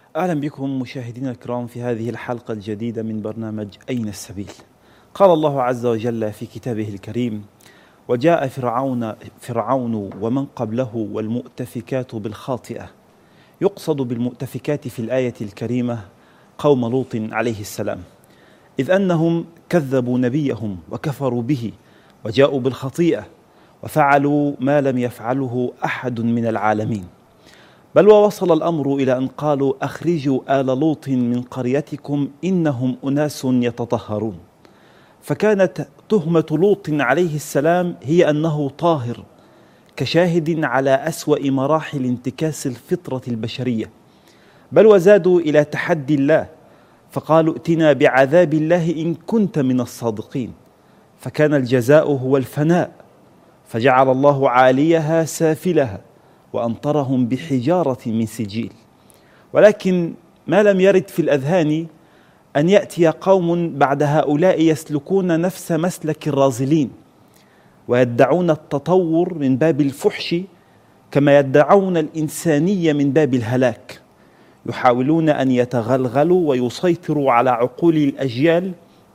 اهلا بكم مشاهدينا الكرام في هذه الحلقه الجديده من برنامج اين السبيل. قال الله عز وجل في كتابه الكريم: وجاء فرعون فرعون ومن قبله والمؤتفكات بالخاطئه. يقصد بالمؤتفكات في الايه الكريمه قوم لوط عليه السلام. اذ انهم كذبوا نبيهم وكفروا به وجاءوا بالخطيئه وفعلوا ما لم يفعله احد من العالمين. بل ووصل الامر الى ان قالوا اخرجوا ال لوط من قريتكم انهم اناس يتطهرون فكانت تهمه لوط عليه السلام هي انه طاهر كشاهد على اسوا مراحل انتكاس الفطره البشريه بل وزادوا الى تحدي الله فقالوا ائتنا بعذاب الله ان كنت من الصادقين فكان الجزاء هو الفناء فجعل الله عاليها سافلها وامطرهم بحجاره من سجيل ولكن ما لم يرد في الاذهان ان ياتي قوم بعد هؤلاء يسلكون نفس مسلك الرازلين ويدعون التطور من باب الفحش كما يدعون الانسانيه من باب الهلاك يحاولون ان يتغلغلوا ويسيطروا على عقول الاجيال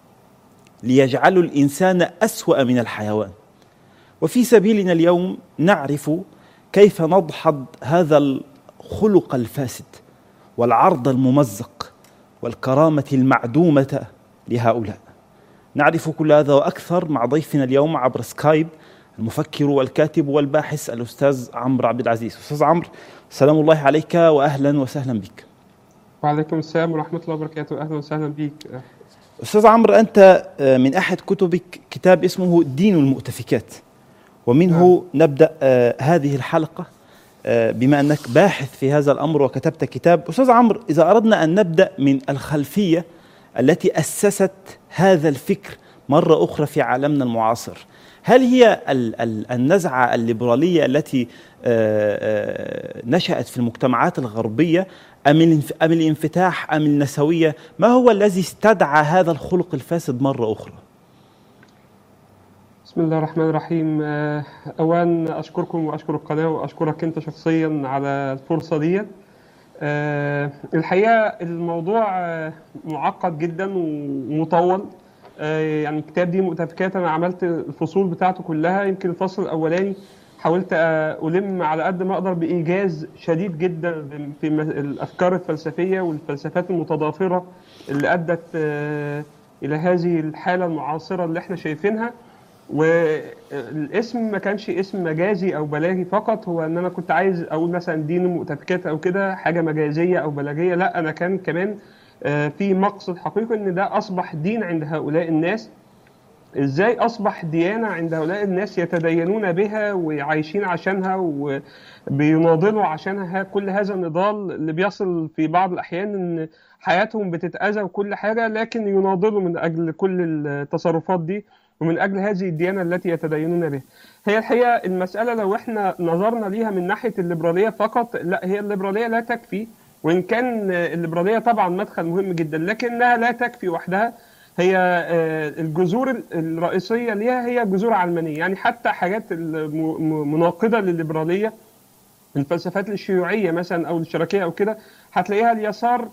ليجعلوا الانسان اسوا من الحيوان وفي سبيلنا اليوم نعرف كيف نضحض هذا الخلق الفاسد والعرض الممزق والكرامه المعدومه لهؤلاء نعرف كل هذا واكثر مع ضيفنا اليوم عبر سكايب المفكر والكاتب والباحث الاستاذ عمرو عبد العزيز استاذ عمرو سلام الله عليك واهلا وسهلا بك وعليكم السلام ورحمه الله وبركاته اهلا وسهلا بك استاذ عمرو انت من احد كتبك كتاب اسمه دين المؤتفكات ومنه نعم. نبدا آه هذه الحلقه آه بما انك باحث في هذا الامر وكتبت كتاب استاذ عمرو اذا اردنا ان نبدا من الخلفيه التي اسست هذا الفكر مره اخرى في عالمنا المعاصر هل هي ال ال النزعه الليبراليه التي آه نشات في المجتمعات الغربيه ام ام الانفتاح ام النسويه ما هو الذي استدعى هذا الخلق الفاسد مره اخرى بسم الله الرحمن الرحيم اولا اشكركم واشكر القناه واشكرك انت شخصيا على الفرصه دي الحقيقه الموضوع معقد جدا ومطول يعني الكتاب دي مؤتفكات انا عملت الفصول بتاعته كلها يمكن الفصل الاولاني حاولت ألم على قد ما أقدر بإيجاز شديد جدا في الأفكار الفلسفية والفلسفات المتضافرة اللي أدت إلى هذه الحالة المعاصرة اللي احنا شايفينها والاسم ما كانش اسم مجازي او بلاغي فقط هو ان انا كنت عايز اقول مثلا دين المؤتفكات او كده حاجه مجازيه او بلاغيه لا انا كان كمان في مقصد حقيقي ان ده اصبح دين عند هؤلاء الناس ازاي اصبح ديانه عند هؤلاء الناس يتدينون بها وعايشين عشانها وبيناضلوا عشانها كل هذا النضال اللي بيصل في بعض الاحيان ان حياتهم بتتاذى وكل حاجه لكن يناضلوا من اجل كل التصرفات دي ومن اجل هذه الديانه التي يتدينون بها. هي الحقيقه المساله لو احنا نظرنا ليها من ناحيه الليبراليه فقط لا هي الليبراليه لا تكفي وان كان الليبراليه طبعا مدخل مهم جدا لكنها لا تكفي وحدها هي الجذور الرئيسيه ليها هي جذور علمانيه يعني حتى حاجات مناقضه للليبراليه الفلسفات الشيوعيه مثلا او الاشتراكيه او كده هتلاقيها اليسار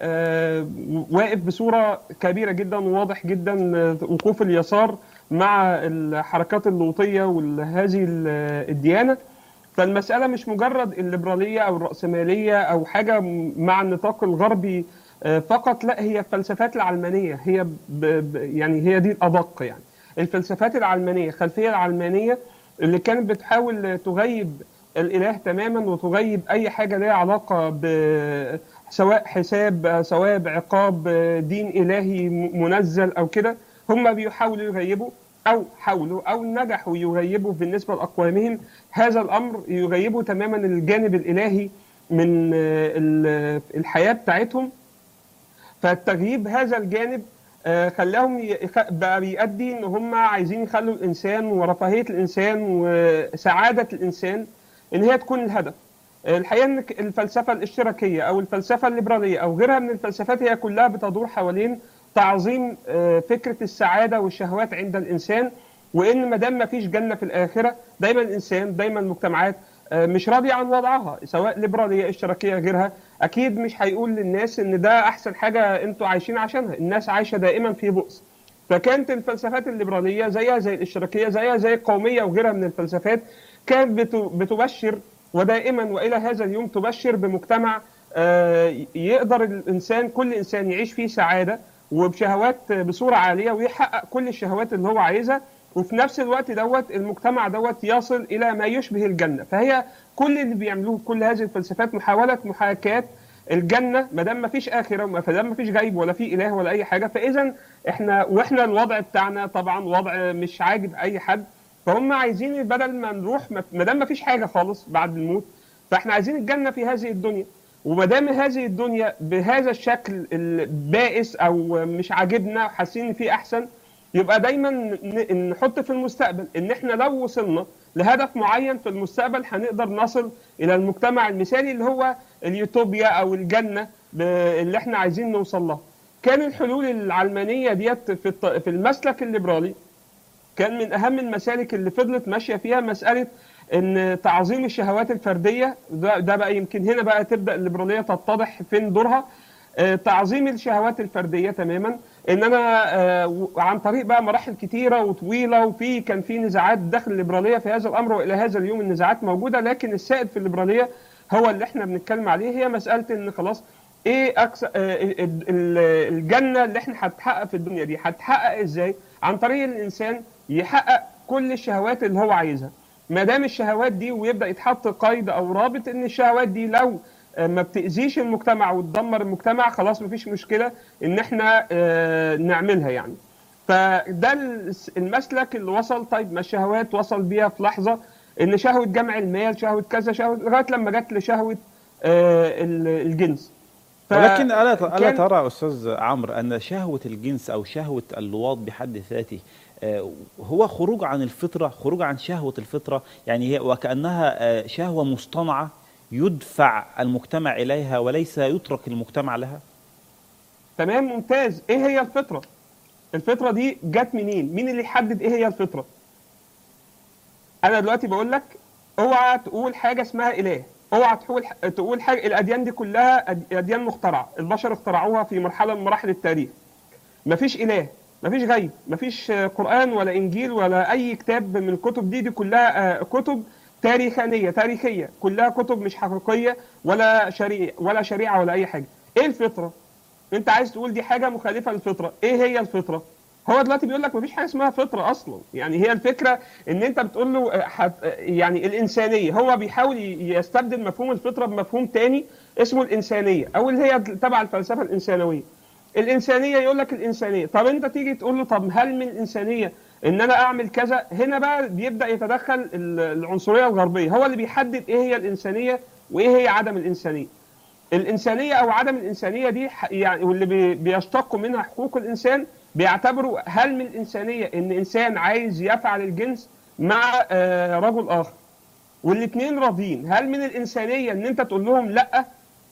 واقف بصوره كبيره جدا وواضح جدا وقوف اليسار مع الحركات اللوطيه وهذه الديانه فالمساله مش مجرد الليبراليه او الراسماليه او حاجه مع النطاق الغربي فقط لا هي الفلسفات العلمانيه هي ب ب يعني هي دي الادق يعني الفلسفات العلمانيه الخلفيه العلمانيه اللي كانت بتحاول تغيب الاله تماما وتغيب اي حاجه لها علاقه ب سواء حساب ثواب عقاب دين الهي منزل او كده هم بيحاولوا يغيبوا او حاولوا او نجحوا يغيبوا بالنسبه لاقوامهم هذا الامر يغيبوا تماما الجانب الالهي من الحياه بتاعتهم فالتغييب هذا الجانب خلاهم بقى بيؤدي ان هم عايزين يخلوا الانسان ورفاهيه الانسان وسعاده الانسان ان هي تكون الهدف الحقيقه ان الفلسفه الاشتراكيه او الفلسفه الليبراليه او غيرها من الفلسفات هي كلها بتدور حوالين تعظيم فكره السعاده والشهوات عند الانسان وان ما دام ما فيش جنه في الاخره دايما الانسان دايما المجتمعات آه، مش راضيه عن وضعها سواء ليبراليه اشتراكيه غيرها اكيد مش هيقول للناس ان ده احسن حاجه انتوا عايشين عشانها الناس عايشه دائما في بؤس فكانت الفلسفات الليبراليه زيها زي الاشتراكيه زيها زي القوميه وغيرها من الفلسفات كانت بت- بتبشر ودائما والى هذا اليوم تبشر بمجتمع آه، يقدر الانسان كل انسان يعيش فيه سعاده وبشهوات بصوره عاليه ويحقق كل الشهوات اللي هو عايزها وفي نفس الوقت دوت المجتمع دوت يصل الى ما يشبه الجنه فهي كل اللي بيعملوه كل هذه الفلسفات محاوله محاكاه الجنه ما دام ما فيش اخره وما دام ما فيش غيب ولا في اله ولا اي حاجه فاذا احنا واحنا الوضع بتاعنا طبعا وضع مش عاجب اي حد فهم عايزين بدل ما نروح ما دام ما فيش حاجه خالص بعد الموت فاحنا عايزين الجنه في هذه الدنيا وما دام هذه الدنيا بهذا الشكل البائس او مش عاجبنا وحاسين ان في احسن يبقى دايما ن- نحط في المستقبل ان احنا لو وصلنا لهدف معين في المستقبل هنقدر نصل الى المجتمع المثالي اللي هو اليوتوبيا او الجنه ب- اللي احنا عايزين نوصل لها. كان الحلول العلمانيه ديت في الط- في المسلك الليبرالي كان من اهم المسالك اللي فضلت ماشيه فيها مساله ان تعظيم الشهوات الفرديه ده, ده بقى يمكن هنا بقى تبدا الليبراليه تتضح فين دورها آه، تعظيم الشهوات الفرديه تماما ان انا آه، و- عن طريق بقى مراحل كتيره وطويله وفي كان في نزاعات داخل الليبراليه في هذا الامر والى هذا اليوم النزاعات موجوده لكن السائد في الليبراليه هو اللي احنا بنتكلم عليه هي مساله ان خلاص ايه اكثر الجنه اللي احنا هتحقق في الدنيا دي هتحقق ازاي عن طريق الانسان يحقق كل الشهوات اللي هو عايزها ما دام الشهوات دي ويبدا يتحط قيد او رابط ان الشهوات دي لو آه، ما بتاذيش المجتمع وتدمر المجتمع خلاص مفيش مشكله ان احنا آه، نعملها يعني فده الس- المسلك اللي وصل طيب ما الشهوات وصل بيها في لحظه ان شهوه جمع المال شهوه كذا شهوه لغايه لما جت لشهوه آه، ال- الجنس ف- ولكن ألا ألا كان- ترى أستاذ عمرو أن شهوة الجنس أو شهوة اللواط بحد ذاته آه، هو خروج عن الفطرة خروج عن شهوة الفطرة يعني هي وكأنها آه، شهوة مصطنعة يدفع المجتمع إليها وليس يترك المجتمع لها تمام ممتاز ايه هي الفطره الفطره دي جت منين مين اللي يحدد ايه هي الفطره انا دلوقتي بقول لك اوعى تقول حاجه اسمها اله اوعى تقول تقول حاجه الاديان دي كلها أد- اديان مخترعه البشر اخترعوها في مرحله من مراحل التاريخ مفيش اله مفيش غيب مفيش آه، قران ولا انجيل ولا اي كتاب من الكتب دي دي كلها آه، كتب تاريخانيه تاريخيه كلها كتب مش حقيقيه ولا شريعه ولا شريعه ولا اي حاجه ايه الفطره انت عايز تقول دي حاجه مخالفه للفطره ايه هي الفطره هو دلوقتي بيقول لك مفيش حاجه اسمها فطره اصلا يعني هي الفكره ان انت بتقول له آه، حت يعني الانسانيه هو بيحاول ي- يستبدل مفهوم الفطره بمفهوم تاني اسمه الانسانيه او اللي هي تبع الفلسفه الانسانويه الانسانيه يقول لك الانسانيه طب انت تيجي تقول له طب هل من الانسانيه ان انا اعمل كذا هنا بقى بيبدا يتدخل ال- العنصريه الغربيه هو اللي بيحدد ايه هي الانسانيه وايه هي عدم الانسانيه الانسانيه او عدم الانسانيه دي ح- يعني واللي بي- بيشتقوا منها حقوق الانسان بيعتبروا هل من الانسانيه ان انسان عايز يفعل الجنس مع آه، رجل اخر والاثنين راضيين هل من الانسانيه ان انت تقول لهم لا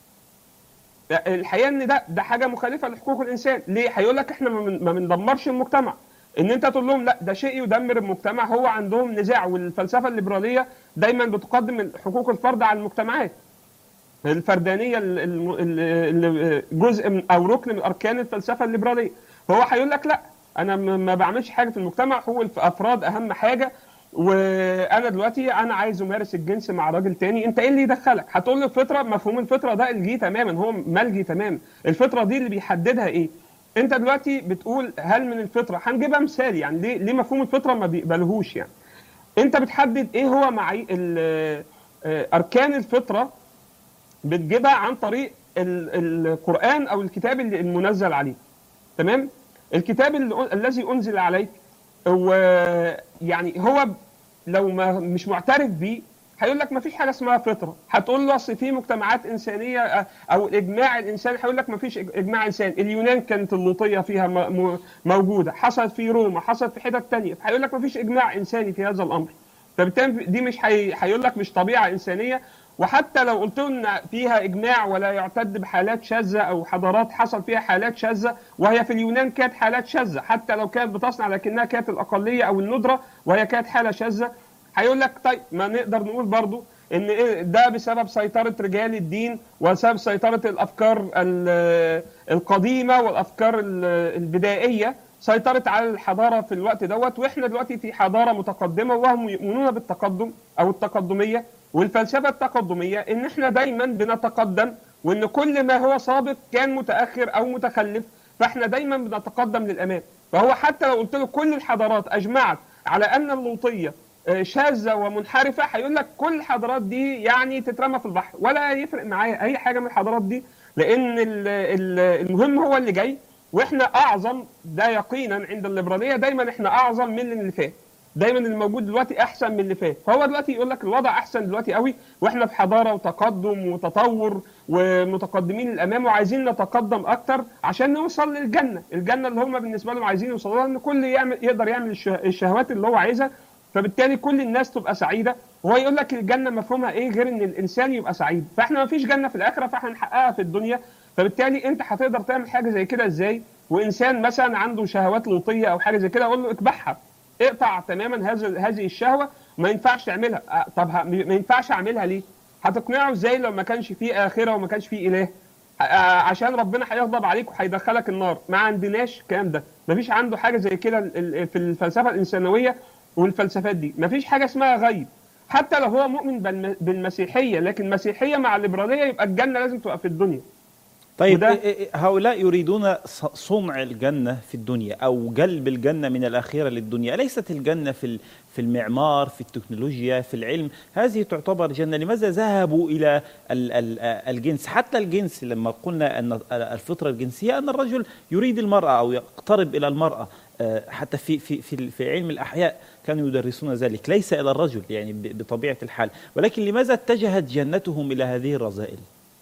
لا، الحقيقه ان ده ده حاجه مخالفه لحقوق الانسان ليه هيقول لك احنا ما بن- ما بندمرش المجتمع ان انت تقول لهم لا ده شيء يدمر المجتمع هو عندهم نزاع والفلسفه الليبراليه دايما بتقدم حقوق الفرد على المجتمعات الفردانيه ال- ال- ال- جزء من او ركن من اركان الفلسفه الليبراليه فهو هيقول لك لا انا م- ما بعملش حاجه في المجتمع حقوق الافراد اهم حاجه وانا دلوقتي انا عايز امارس الجنس مع راجل تاني انت ايه اللي يدخلك هتقول له الفطره مفهوم الفطره ده الغي تماما هو ملغي تماما الفطره دي اللي بيحددها ايه انت دلوقتي بتقول هل من الفطره هنجيبها مثال يعني ليه ليه مفهوم الفطره ما بيقبلهوش يعني انت بتحدد ايه هو معي ال- آه، اركان الفطره بتجيبها عن طريق ال- القرآن أو الكتاب اللي- المنزل عليه تمام الكتاب اللي الذي أنزل عليك هو يعني هو لو ما مش معترف بيه هيقول لك ما فيش حاجه اسمها فطره هتقول له اصل في مجتمعات انسانيه آه، او الاجماع الانساني هيقول لك ما فيش اجماع انساني اليونان كانت اللوطيه فيها م- م- موجوده حصلت في روما حصلت في حتت تانية هيقول لك ما فيش اجماع انساني في هذا الامر فبالتالي دي مش هي- هيقول لك مش طبيعه انسانيه وحتى لو قلت له ان فيها اجماع ولا يعتد بحالات شاذه او حضارات حصل فيها حالات شاذه وهي في اليونان كانت حالات شاذه حتى لو كانت بتصنع لكنها كانت الاقليه او الندره وهي كانت حاله شاذه هيقول لك طيب ما نقدر نقول برضو ان إيه ده بسبب سيطره رجال الدين وسبب سيطره الافكار ال- القديمه والافكار ال- البدائيه سيطرت على الحضاره في الوقت دوت واحنا دلوقتي في حضاره متقدمه وهم يؤمنون بالتقدم او التقدميه والفلسفه التقدميه ان احنا دايما بنتقدم وان كل ما هو سابق كان متاخر او متخلف فاحنا دايما بنتقدم للامام فهو حتى لو قلت له كل الحضارات اجمعت على ان اللوطيه آه، شاذه ومنحرفه هيقول لك كل الحضارات دي يعني تترمى في البحر ولا يفرق معايا اي حاجه من الحضارات دي لان ال- ال- المهم هو اللي جاي واحنا اعظم ده يقينا عند الليبراليه دايما احنا اعظم من اللي فات دايما اللي موجود دلوقتي احسن من اللي فات فهو دلوقتي يقول لك الوضع احسن دلوقتي قوي واحنا في حضاره وتقدم وتطور ومتقدمين للامام وعايزين نتقدم اكتر عشان نوصل للجنه الجنه اللي هم بالنسبه لهم عايزين يوصلوا لها ان كل يعمل يقدر يعمل الشه- الشهوات اللي هو عايزها فبالتالي كل الناس تبقى سعيده وهو يقول لك الجنه مفهومها ايه غير ان الانسان يبقى سعيد فاحنا ما فيش جنه في الاخره فاحنا نحققها في الدنيا فبالتالي انت هتقدر تعمل حاجه زي كده ازاي وانسان مثلا عنده شهوات لوطيه او حاجه زي كده اقول له اكبحها اقطع تماما هذه هذه الشهوه ما ينفعش تعملها آه، طب ه- ما ينفعش اعملها ليه هتقنعه ازاي لو ما كانش فيه اخره وما كانش فيه اله آه، عشان ربنا هيغضب عليك وهيدخلك النار ما عندناش الكلام ده ما فيش عنده حاجه زي كده ال- ال- في الفلسفه الانسانويه والفلسفات دي ما فيش حاجه اسمها غيب حتى لو هو مؤمن بالم- بالمسيحيه لكن مسيحيه مع الليبراليه يبقى الجنه لازم تبقى في الدنيا طيب وده- إيه- إيه- هؤلاء يريدون ص- صنع الجنة في الدنيا أو جلب الجنة من الآخرة للدنيا أليست الجنة في ال- في المعمار في التكنولوجيا في العلم هذه تعتبر جنة لماذا ذهبوا إلى ال- ال- الجنس حتى الجنس لما قلنا أن الفطرة الجنسية أن الرجل يريد المرأة أو يقترب إلى المرأة آه، حتى في في في في علم الأحياء كانوا يدرسون ذلك ليس إلى الرجل يعني ب- بطبيعة الحال ولكن لماذا اتجهت جنتهم إلى هذه الرذائل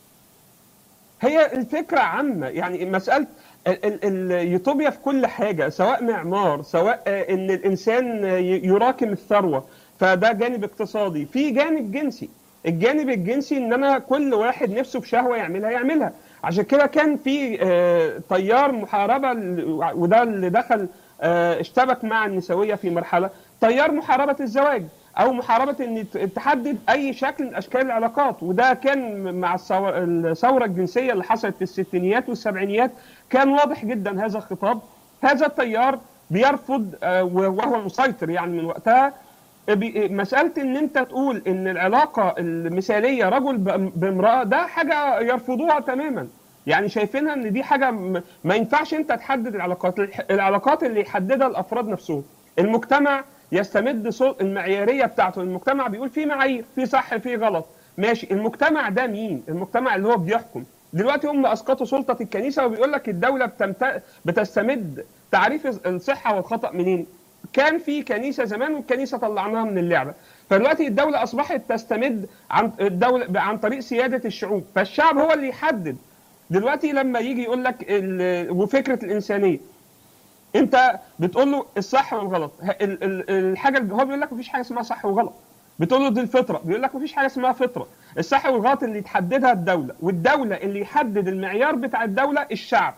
هي الفكرة عامة يعني مسألة ال- ال- اليوتوبيا في كل حاجة سواء معمار سواء آه، ان الانسان آه، ي- يراكم الثروة فده جانب اقتصادي في جانب جنسي الجانب الجنسي ان انا كل واحد نفسه في شهوة يعملها يعملها عشان كده كان في آه، تيار محاربة ل- وده اللي دخل آه، اشتبك مع النسوية في مرحلة تيار محاربة الزواج او محاربه ان ت- تحدد اي شكل من اشكال العلاقات وده كان مع الثور- الثوره الجنسيه اللي حصلت في الستينيات والسبعينيات كان واضح جدا هذا الخطاب هذا التيار بيرفض آه، وهو المسيطر يعني من وقتها بي- مساله ان انت تقول ان العلاقه المثاليه رجل ب- بامراه ده حاجه يرفضوها تماما يعني شايفينها ان دي حاجه م- ما ينفعش انت تحدد العلاقات الح- العلاقات اللي يحددها الافراد نفسهم المجتمع يستمد صو- المعياريه بتاعته المجتمع بيقول في معايير في صح في غلط ماشي المجتمع ده مين المجتمع اللي هو بيحكم دلوقتي هم اسقطوا سلطه الكنيسه وبيقول لك الدوله بتمت... بتستمد تعريف الصحه والخطا منين كان في كنيسه زمان والكنيسه طلعناها من اللعبه فدلوقتي الدوله اصبحت تستمد عن الدوله عن طريق سياده الشعوب فالشعب هو اللي يحدد دلوقتي لما يجي يقول لك ال... وفكره الانسانيه انت بتقول له الصح والغلط ه- ال- ال- الحاجه اللي هو بيقول لك مفيش حاجه اسمها صح وغلط بتقول له دي الفطره بيقول لك مفيش حاجه اسمها فطره الصح والغلط اللي تحددها الدوله والدوله اللي يحدد المعيار بتاع الدوله الشعب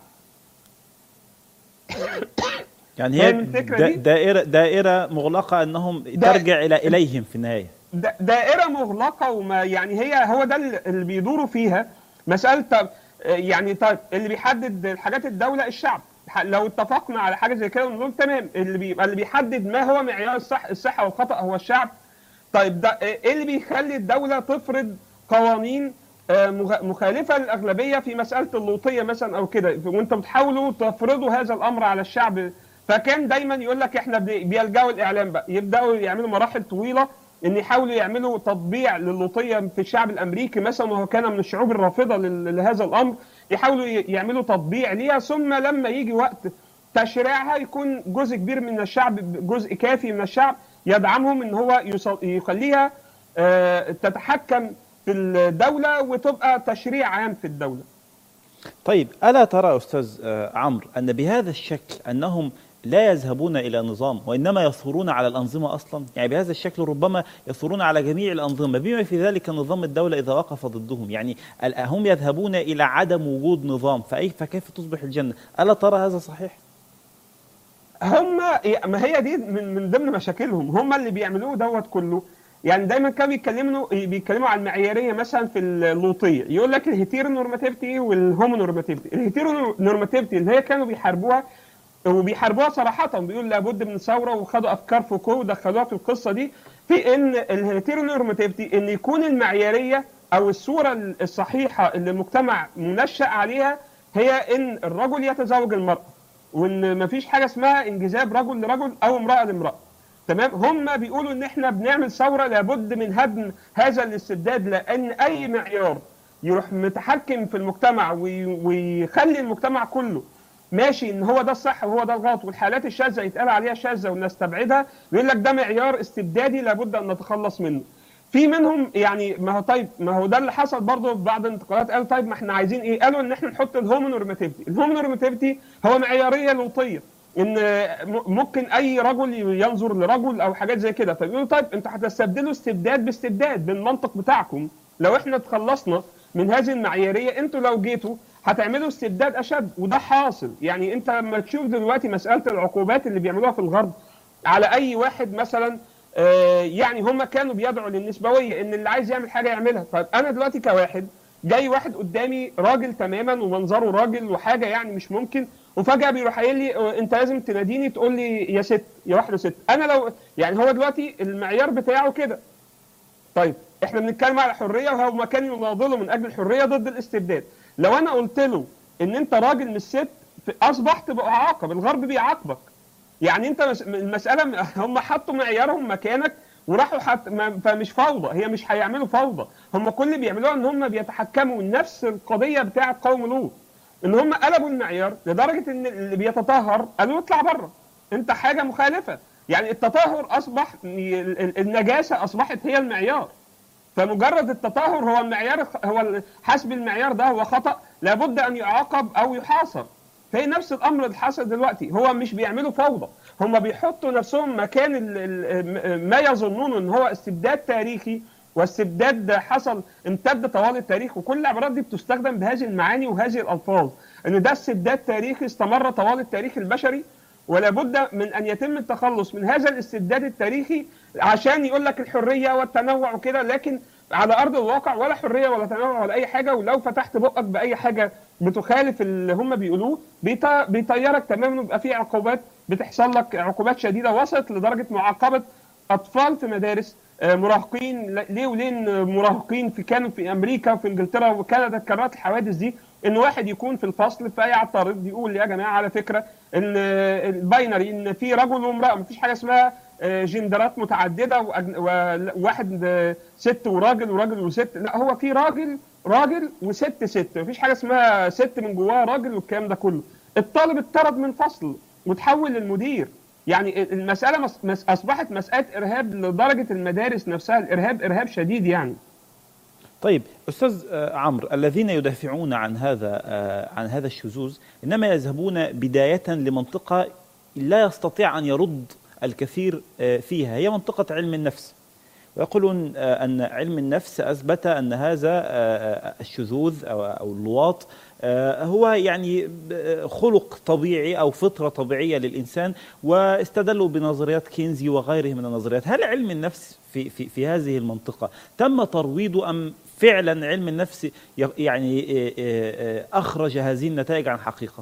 يعني فاهم هي الفكرة دا- دي؟ دائرة دائرة مغلقة أنهم دا- ترجع إلى إليهم في النهاية دا- دائره مغلقه وما يعني هي هو ده اللي اللي بيدوروا فيها مساله طب يعني طيب اللي بيحدد الحاجات الدوله الشعب ح- لو اتفقنا على حاجه زي كده نقول تمام اللي بيبقى اللي بيحدد ما هو معيار الصح الصحه والخطا هو الشعب طيب ده ايه اللي بيخلي الدوله تفرض قوانين آه، مغ- مخالفه للاغلبيه في مساله اللوطيه مثلا او كده وانت بتحاولوا تفرضوا هذا الامر على الشعب فكان دايما يقول لك احنا بي- بيلجأوا الاعلام بقى يبداوا يعملوا مراحل طويله ان يحاولوا يعملوا تطبيع للوطيه في الشعب الامريكي مثلا وهو كان من الشعوب الرافضه لل- لهذا الامر يحاولوا ي- يعملوا تطبيع ليها ثم لما يجي وقت تشريعها يكون جزء كبير من الشعب جزء كافي من الشعب يدعمهم ان هو يص- يخليها آه، تتحكم في الدوله وتبقى تشريع عام في الدوله طيب ألا ترى أستاذ آه، عمرو أن بهذا الشكل أنهم لا يذهبون إلى نظام وإنما يثورون على الأنظمة أصلا يعني بهذا الشكل ربما يثورون على جميع الأنظمة بما في ذلك نظام الدولة إذا وقف ضدهم يعني ال- هم يذهبون إلى عدم وجود نظام فأي فكيف تصبح الجنة ألا ترى هذا صحيح؟ هم ما هي دي من من ضمن مشاكلهم هم اللي بيعملوه دوت كله يعني دايما كانوا بيتكلموا بيتكلموا عن المعياريه مثلا في اللوطيه يقول لك الهيتيرونورماتيفيتي والهومونورماتيفيتي الهيتيرونورماتيفيتي اللي هي كانوا بيحاربوها وبيحاربوها صراحه بيقول لابد من ثوره وخدوا افكار فوكو ودخلوها في القصه دي في ان الهيتيرونورماتيفيتي ان يكون المعياريه او الصوره الصحيحه اللي المجتمع منشا عليها هي ان الرجل يتزوج المراه وان مفيش حاجه اسمها انجذاب رجل لرجل او امراه لامراه تمام هم بيقولوا ان احنا بنعمل ثوره لابد من هدم هذا الاستبداد لان اي معيار يروح متحكم في المجتمع ويخلي المجتمع كله ماشي ان هو ده الصح وهو ده الغلط والحالات الشاذه يتقال عليها شاذه ونستبعدها بيقول لك ده معيار استبدادي لابد ان نتخلص منه في منهم يعني ما هو طيب ما هو ده اللي حصل برضه في بعض الانتقادات قالوا طيب ما احنا عايزين ايه؟ قالوا ان احنا نحط الهومونورماتيفيتي، الهومونورماتيفيتي هو معياريه لوطيه ان ممكن اي رجل ينظر لرجل او حاجات زي كده فبيقولوا طيب انتوا هتستبدلوا استبداد باستبداد بالمنطق بتاعكم لو احنا تخلصنا من هذه المعياريه انتوا لو جيتوا هتعملوا استبداد اشد وده حاصل يعني انت لما تشوف دلوقتي مساله العقوبات اللي بيعملوها في الغرب على اي واحد مثلا آه يعني هم كانوا بيدعوا للنسبويه ان اللي عايز يعمل حاجه يعملها طيب انا دلوقتي كواحد جاي واحد قدامي راجل تماما ومنظره راجل وحاجه يعني مش ممكن وفجاه بيروح قايل لي انت لازم تناديني تقول لي يا ست يا واحده ست انا لو يعني هو دلوقتي المعيار بتاعه كده طيب احنا بنتكلم على حريه وهو كان يناضله من اجل الحريه ضد الاستبداد لو انا قلت له ان انت راجل مش ست اصبحت بعاقب الغرب بيعاقبك يعني انت المساله هم حطوا معيارهم مكانك وراحوا حت... فمش فوضى هي مش هيعملوا فوضى هم كل اللي بيعملوها ان هم بيتحكموا نفس القضيه بتاعه قوم لوط ان هم قلبوا المعيار لدرجه ان اللي بيتطهر قالوا اطلع بره انت حاجه مخالفه يعني التطهر اصبح النجاسه اصبحت هي المعيار فمجرد التطهر هو المعيار هو حسب المعيار ده هو خطا لابد ان يعاقب او يحاصر فهي نفس الامر اللي حصل دلوقتي هو مش بيعملوا فوضى هم بيحطوا نفسهم مكان ما يظنون ان هو استبداد تاريخي واستبداد حصل امتد طوال التاريخ وكل العبارات دي بتستخدم بهذه المعاني وهذه الالفاظ ان ده استبداد تاريخي استمر طوال التاريخ البشري ولا بد من ان يتم التخلص من هذا الاستبداد التاريخي عشان يقول لك الحريه والتنوع وكده لكن على ارض الواقع ولا حريه ولا تنوع ولا اي حاجه ولو فتحت بقك باي حاجه بتخالف اللي هم بيقولوه بيطيرك تماما ويبقى في عقوبات بتحصل لك عقوبات شديده وصلت لدرجه معاقبه اطفال في مدارس مراهقين ليه ولين مراهقين في كانوا في امريكا وفي انجلترا وكندا اتكررت الحوادث دي ان واحد يكون في الفصل فيعترض يقول يا جماعه على فكره ان الباينري ان في رجل وامراه مفيش حاجه اسمها جندرات متعدده وواحد ست وراجل وراجل وست لا هو في راجل راجل وست ست مفيش حاجه اسمها ست من جواها راجل والكلام ده كله الطالب اتطرد من فصل وتحول للمدير يعني المساله مس اصبحت مساله ارهاب لدرجه المدارس نفسها الارهاب ارهاب شديد يعني طيب استاذ عمرو الذين يدافعون عن هذا عن هذا الشذوذ انما يذهبون بدايه لمنطقه لا يستطيع ان يرد الكثير فيها هي منطقه علم النفس ويقولون ان علم النفس اثبت ان هذا الشذوذ او اللواط هو يعني خلق طبيعي او فطره طبيعيه للانسان واستدلوا بنظريات كينزي وغيره من النظريات، هل علم النفس في في في هذه المنطقه تم ترويضه ام فعلا علم النفس يعني اخرج هذه النتائج عن حقيقه؟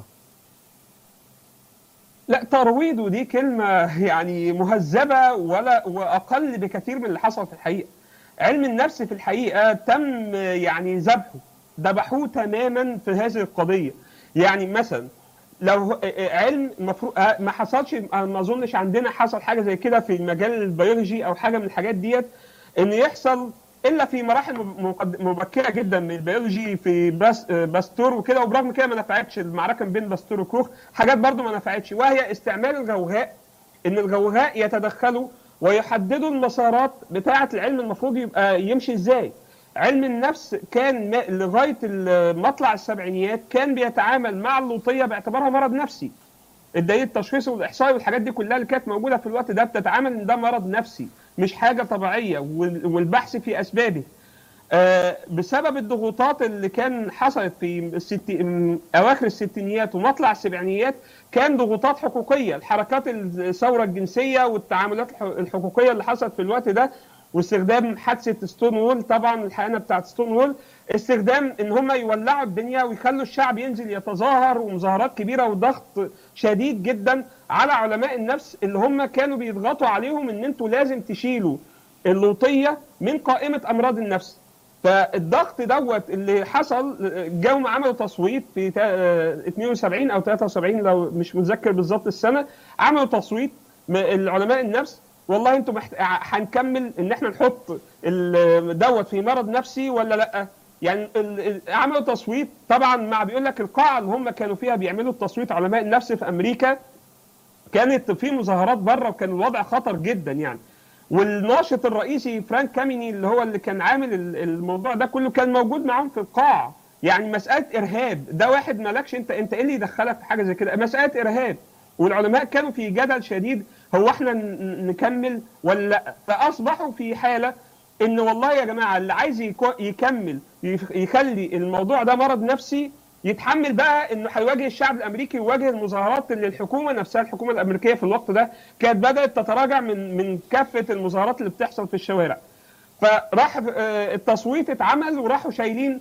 لا ترويضه دي كلمه يعني مهذبه ولا واقل بكثير من اللي حصل في الحقيقه. علم النفس في الحقيقه تم يعني ذبحه ذبحوه تماما في هذه القضيه يعني مثلا لو علم المفروض ما حصلش ما اظنش عندنا حصل حاجه زي كده في المجال البيولوجي او حاجه من الحاجات ديت ان يحصل الا في مراحل مبكره جدا من البيولوجي في باس باستور وكده وبرغم كده ما نفعتش المعركه بين باستور وكوخ حاجات برضو ما نفعتش وهي استعمال الغوغاء ان الغوغاء يتدخلوا ويحددوا المسارات بتاعه العلم المفروض يبقى يمشي ازاي علم النفس كان لغايه مطلع السبعينيات كان بيتعامل مع اللوطيه باعتبارها مرض نفسي الدليل التشخيصي والاحصائي والحاجات دي كلها اللي كانت موجوده في الوقت ده بتتعامل ان ده مرض نفسي مش حاجه طبيعيه والبحث في اسبابه آه بسبب الضغوطات اللي كان حصلت في الست... اواخر الستينيات ومطلع السبعينيات كان ضغوطات حقوقيه الحركات الثوره الجنسيه والتعاملات الحقوقيه اللي حصلت في الوقت ده واستخدام حادثه ستون وول طبعا الحقيقه بتاعت ستون وول استخدام ان هم يولعوا الدنيا ويخلوا الشعب ينزل يتظاهر ومظاهرات كبيره وضغط شديد جدا على علماء النفس اللي هم كانوا بيضغطوا عليهم ان انتوا لازم تشيلوا اللوطيه من قائمه امراض النفس فالضغط دوت اللي حصل جاوا عملوا تصويت في 72 او 73 لو مش متذكر بالظبط السنه عملوا تصويت العلماء النفس والله انتوا محت... هنكمل ان احنا نحط دوت في مرض نفسي ولا لا يعني عملوا تصويت طبعا مع بيقول لك القاعه اللي هم كانوا فيها بيعملوا التصويت علماء النفس في امريكا كانت في مظاهرات بره وكان الوضع خطر جدا يعني والناشط الرئيسي فرانك كاميني اللي هو اللي كان عامل الموضوع ده كله كان موجود معاهم في القاعه يعني مساله ارهاب ده واحد مالكش انت انت ايه اللي يدخلك في حاجه زي كده مساله ارهاب والعلماء كانوا في جدل شديد هو احنا نكمل ولا لا فاصبحوا في حاله ان والله يا جماعه اللي عايز يكمل يخلي الموضوع ده مرض نفسي يتحمل بقى انه هيواجه الشعب الامريكي ويواجه المظاهرات اللي الحكومه نفسها الحكومه الامريكيه في الوقت ده كانت بدات تتراجع من من كافه المظاهرات اللي بتحصل في الشوارع. فراح التصويت اتعمل وراحوا شايلين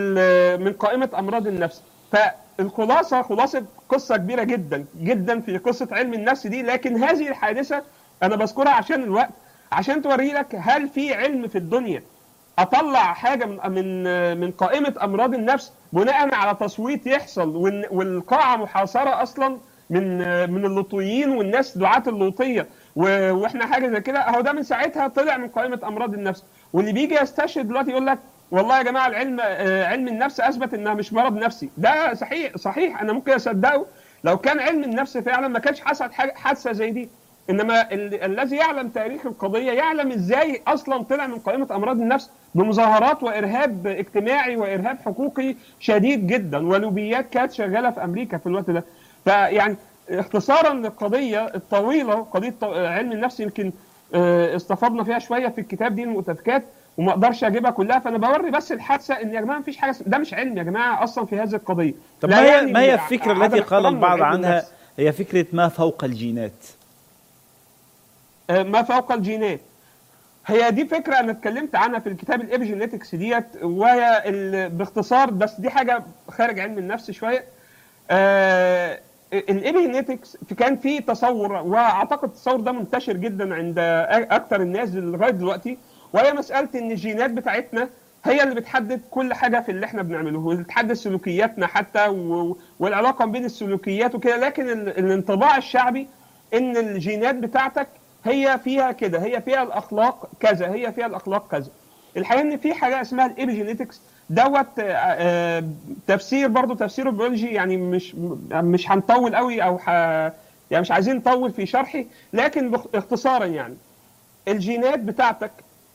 من قائمه امراض النفس. فالخلاصه خلاصه قصه كبيره جدا جدا في قصه علم النفس دي لكن هذه الحادثه انا بذكرها عشان الوقت عشان توري لك هل في علم في الدنيا اطلع حاجه من من من قائمه امراض النفس بناء على تصويت يحصل والقاعه محاصره اصلا من من اللوطيين والناس دعاه اللوطيه واحنا حاجه زي كده اهو ده من ساعتها طلع من قائمه امراض النفس واللي بيجي يستشهد دلوقتي يقول لك والله يا جماعه العلم علم النفس اثبت انها مش مرض نفسي ده صحيح صحيح انا ممكن اصدقه لو كان علم النفس فعلا ما كانش حصلت حادثه زي دي انما ال- الذي يعلم تاريخ القضيه يعلم ازاي اصلا طلع من قائمه امراض النفس بمظاهرات وارهاب اجتماعي وارهاب حقوقي شديد جدا ولوبيات كانت شغاله في امريكا في الوقت ده فيعني اختصارا للقضيه الطويله قضيه علم النفس يمكن استفضنا فيها شويه في الكتاب دي المؤتفكات وما اقدرش اجيبها كلها فانا بوري بس الحادثه ان يا جماعه مفيش حاجه ده مش علم يا جماعه اصلا في هذه القضيه طب ما هي ما هي الفكره التي قال البعض عنها هي فكره ما فوق الجينات ما فوق الجينات هي دي فكره انا اتكلمت عنها في الكتاب الابيجينيتكس ديت وهي باختصار بس دي حاجه خارج علم النفس شويه آه الابيجينيتكس كان في تصور واعتقد التصور ده منتشر جدا عند اكثر الناس لغايه دلوقتي وهي مساله ان الجينات بتاعتنا هي اللي بتحدد كل حاجه في اللي احنا بنعمله وبتحدد سلوكياتنا حتى و... والعلاقه بين السلوكيات وكده لكن ال... الانطباع الشعبي ان الجينات بتاعتك هي فيها كده هي فيها الاخلاق كذا هي فيها الاخلاق كذا الحقيقه ان في حاجه اسمها الابيجينيتكس دوت تفسير برضو تفسير البيولوجي يعني مش مش هنطول قوي او ح... يعني مش عايزين نطول في شرحي لكن اختصارا يعني الجينات بتاعتك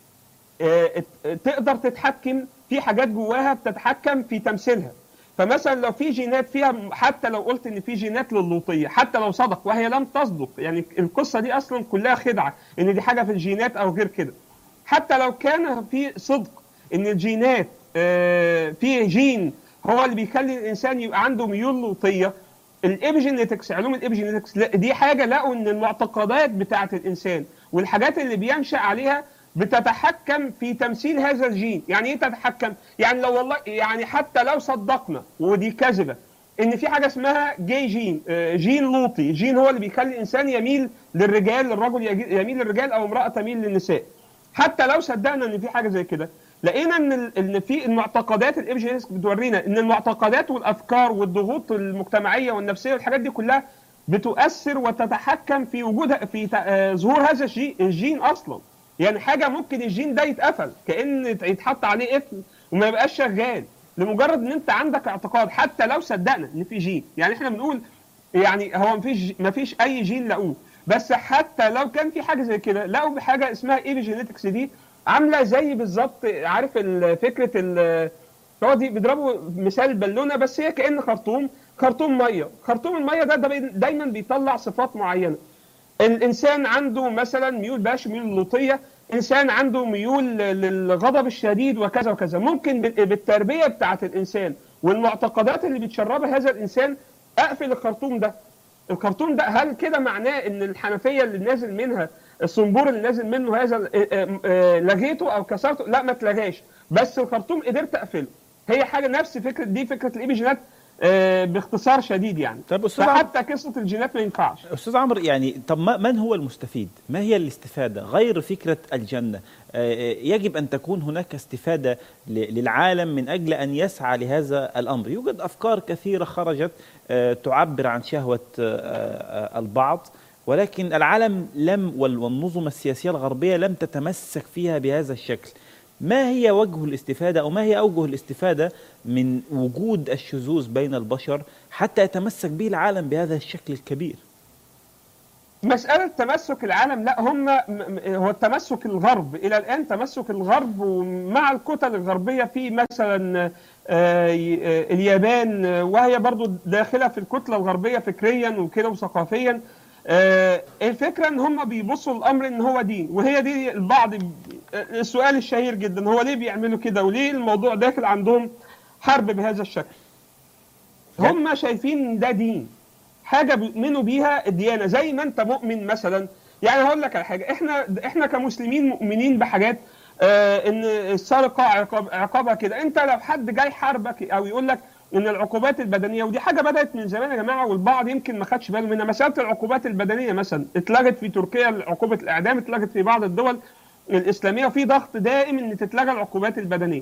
تقدر تتحكم في حاجات جواها بتتحكم في تمثيلها فمثلا لو في جينات فيها حتى لو قلت ان في جينات للوطيه حتى لو صدق وهي لم تصدق يعني القصه دي اصلا كلها خدعه ان دي حاجه في الجينات او غير كده حتى لو كان في صدق ان الجينات في جين هو اللي بيخلي الانسان يبقى عنده ميول لوطيه الابيجينيتكس علوم الابيجينيتكس دي حاجه لقوا ان المعتقدات بتاعه الانسان والحاجات اللي بينشا عليها بتتحكم في تمثيل هذا الجين يعني ايه تتحكم يعني لو والله يعني حتى لو صدقنا ودي كذبه ان في حاجه اسمها جي جين جين لوطي جين هو اللي بيخلي الانسان يميل للرجال الرجل يميل للرجال او امراه تميل للنساء حتى لو صدقنا ان في حاجه زي كده لقينا ان ان في المعتقدات الابجينيتكس بتورينا ان المعتقدات والافكار والضغوط المجتمعيه والنفسيه والحاجات دي كلها بتؤثر وتتحكم في وجود في ظهور هذا الجين اصلا يعني حاجه ممكن الجين ده يتقفل كان يتحط عليه قفل وما يبقاش شغال لمجرد ان انت عندك اعتقاد حتى لو صدقنا ان في جين يعني احنا بنقول يعني هو مفيش مفيش اي جين لقوه بس حتى لو كان في حاجه زي كده لقوا بحاجه اسمها ايبيجينيتكس دي عامله زي بالظبط عارف فكره هو دي بيضربوا مثال بالونه بس هي كان خرطوم خرطوم ميه خرطوم الميه ده, ده دايما بيطلع صفات معينه الانسان عنده مثلا ميول باش ميول للوطيه انسان عنده ميول للغضب الشديد وكذا وكذا ممكن بالتربيه بتاعه الانسان والمعتقدات اللي بتشربها هذا الانسان اقفل الخرطوم ده الخرطوم ده هل كده معناه ان الحنفيه اللي نازل منها الصنبور اللي نازل منه هذا آه، آه، آه، لغيته او كسرته لا ما اتلغاش بس الخرطوم قدرت اقفله هي حاجه نفس فكره دي فكره الايبيجينات آه، باختصار شديد يعني طب أستاذ عمرو- فحتى قصه الجينات ما ينفعش استاذ عمرو يعني طب ما- من هو المستفيد؟ ما هي الاستفاده غير فكره الجنه؟ آه، آه، يجب ان تكون هناك استفاده ل- للعالم من اجل ان يسعى لهذا الامر، يوجد افكار كثيره خرجت آه، تعبر عن شهوه آه، آه، البعض ولكن العالم لم وال- والنظم السياسيه الغربيه لم تتمسك فيها بهذا الشكل. ما هي وجه الاستفاده او ما هي اوجه الاستفاده من وجود الشذوذ بين البشر حتى يتمسك به العالم بهذا الشكل الكبير؟ مسألة تمسك العالم لا هم م- م- هو التمسك الغرب إلى الآن تمسك الغرب مع الكتل الغربية في مثلا آه، ي- آه، اليابان آه، وهي برضو داخلة في الكتلة الغربية فكريا وكده وثقافيا آه، الفكرة ان هم بيبصوا الامر ان هو دين وهي دي البعض ب- السؤال الشهير جدا هو ليه بيعملوا كده وليه الموضوع داخل عندهم حرب بهذا الشكل هم شايفين ان ده دين حاجه بيؤمنوا بيها الديانه زي ما انت مؤمن مثلا يعني هقول لك على حاجه احنا احنا كمسلمين مؤمنين بحاجات آه ان السرقه عقاب عقابها كده انت لو حد جاي حاربك او يقول لك ان العقوبات البدنيه ودي حاجه بدات من زمان يا جماعه والبعض يمكن ما خدش باله منها مساله العقوبات البدنيه مثلا اتلغت في تركيا عقوبه الاعدام اتلغت في بعض الدول الاسلاميه وفي ضغط دائم ان تتلغى العقوبات البدنيه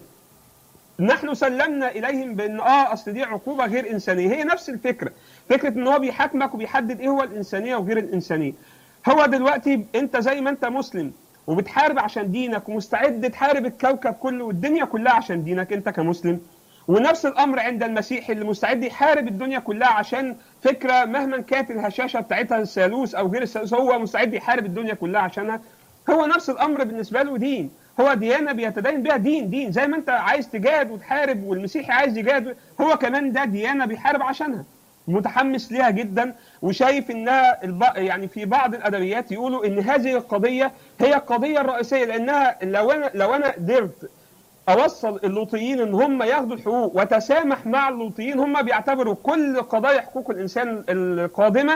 نحن سلمنا اليهم بان اه اصل دي عقوبه غير انسانيه هي نفس الفكره فكره ان هو بيحاكمك وبيحدد ايه هو الانسانيه وغير الانسانيه هو دلوقتي انت زي ما انت مسلم وبتحارب عشان دينك ومستعد تحارب الكوكب كله والدنيا كلها عشان دينك انت كمسلم ونفس الامر عند المسيحي اللي مستعد يحارب الدنيا كلها عشان فكره مهما كانت الهشاشه بتاعتها الثالوث او غير الثالوث هو مستعد يحارب الدنيا كلها عشانها هو نفس الامر بالنسبه له دين هو ديانه بيتدين بها دين دين زي ما انت عايز تجاهد وتحارب والمسيحي عايز يجاهد هو كمان ده ديانه بيحارب عشانها متحمس ليها جدا وشايف انها الب... يعني في بعض الادبيات يقولوا ان هذه القضيه هي القضيه الرئيسيه لانها لو انا لو انا قدرت اوصل اللوطيين ان هم ياخدوا الحقوق وتسامح مع اللوطيين هم بيعتبروا كل قضايا حقوق الانسان القادمه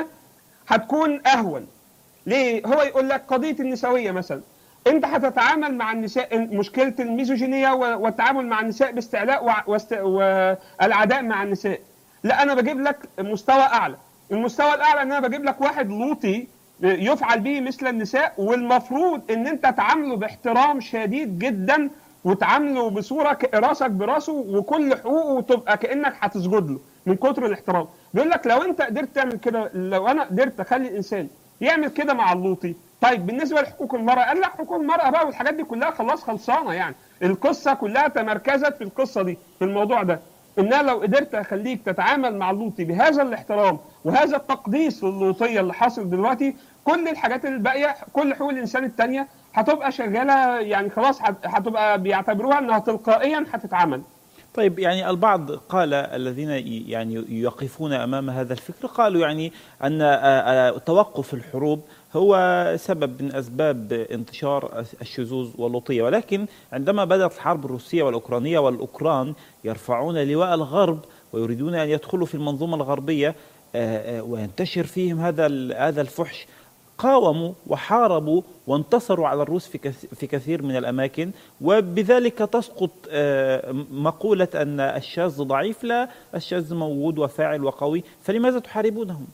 هتكون اهون ليه هو يقول لك قضيه النسويه مثلا انت هتتعامل مع النساء مشكله الميزوجينيه والتعامل مع النساء باستعلاء وع- واست... والعداء مع النساء لا انا بجيب لك مستوى اعلى المستوى الاعلى ان انا بجيب لك واحد لوطي يفعل به مثل النساء والمفروض ان انت تعامله باحترام شديد جدا وتعامله بصوره ك- راسك براسه وكل حقوقه تبقى كانك هتسجد له من كتر الاحترام بيقول لك لو انت قدرت تعمل كده لو انا قدرت اخلي الانسان يعمل كده مع اللوطي طيب بالنسبه لحقوق المراه قال لك حقوق المراه بقى والحاجات دي كلها خلاص خلصانه يعني القصه كلها تمركزت في القصه دي في الموضوع ده ان انا لو قدرت اخليك تتعامل مع اللوطي بهذا الاحترام وهذا التقديس للوطيه اللي حاصل دلوقتي كل الحاجات الباقيه كل حقوق الانسان التانيه هتبقى شغاله يعني خلاص هت- هتبقى بيعتبروها انها تلقائيا هتتعمل طيب يعني البعض قال الذين ي- يعني يقفون امام هذا الفكر قالوا يعني ان آه، آه، توقف الحروب هو سبب من اسباب انتشار الشذوذ واللوطيه ولكن عندما بدات الحرب الروسيه والاوكرانيه والاوكران يرفعون لواء الغرب ويريدون ان يدخلوا في المنظومه الغربيه آه، آه، وينتشر فيهم هذا ال- هذا الفحش قاوموا وحاربوا وانتصروا على الروس في كث- في كثير من الاماكن وبذلك تسقط آه، مقوله ان الشاذ ضعيف لا الشاذ موجود وفاعل وقوي فلماذا تحاربونهم؟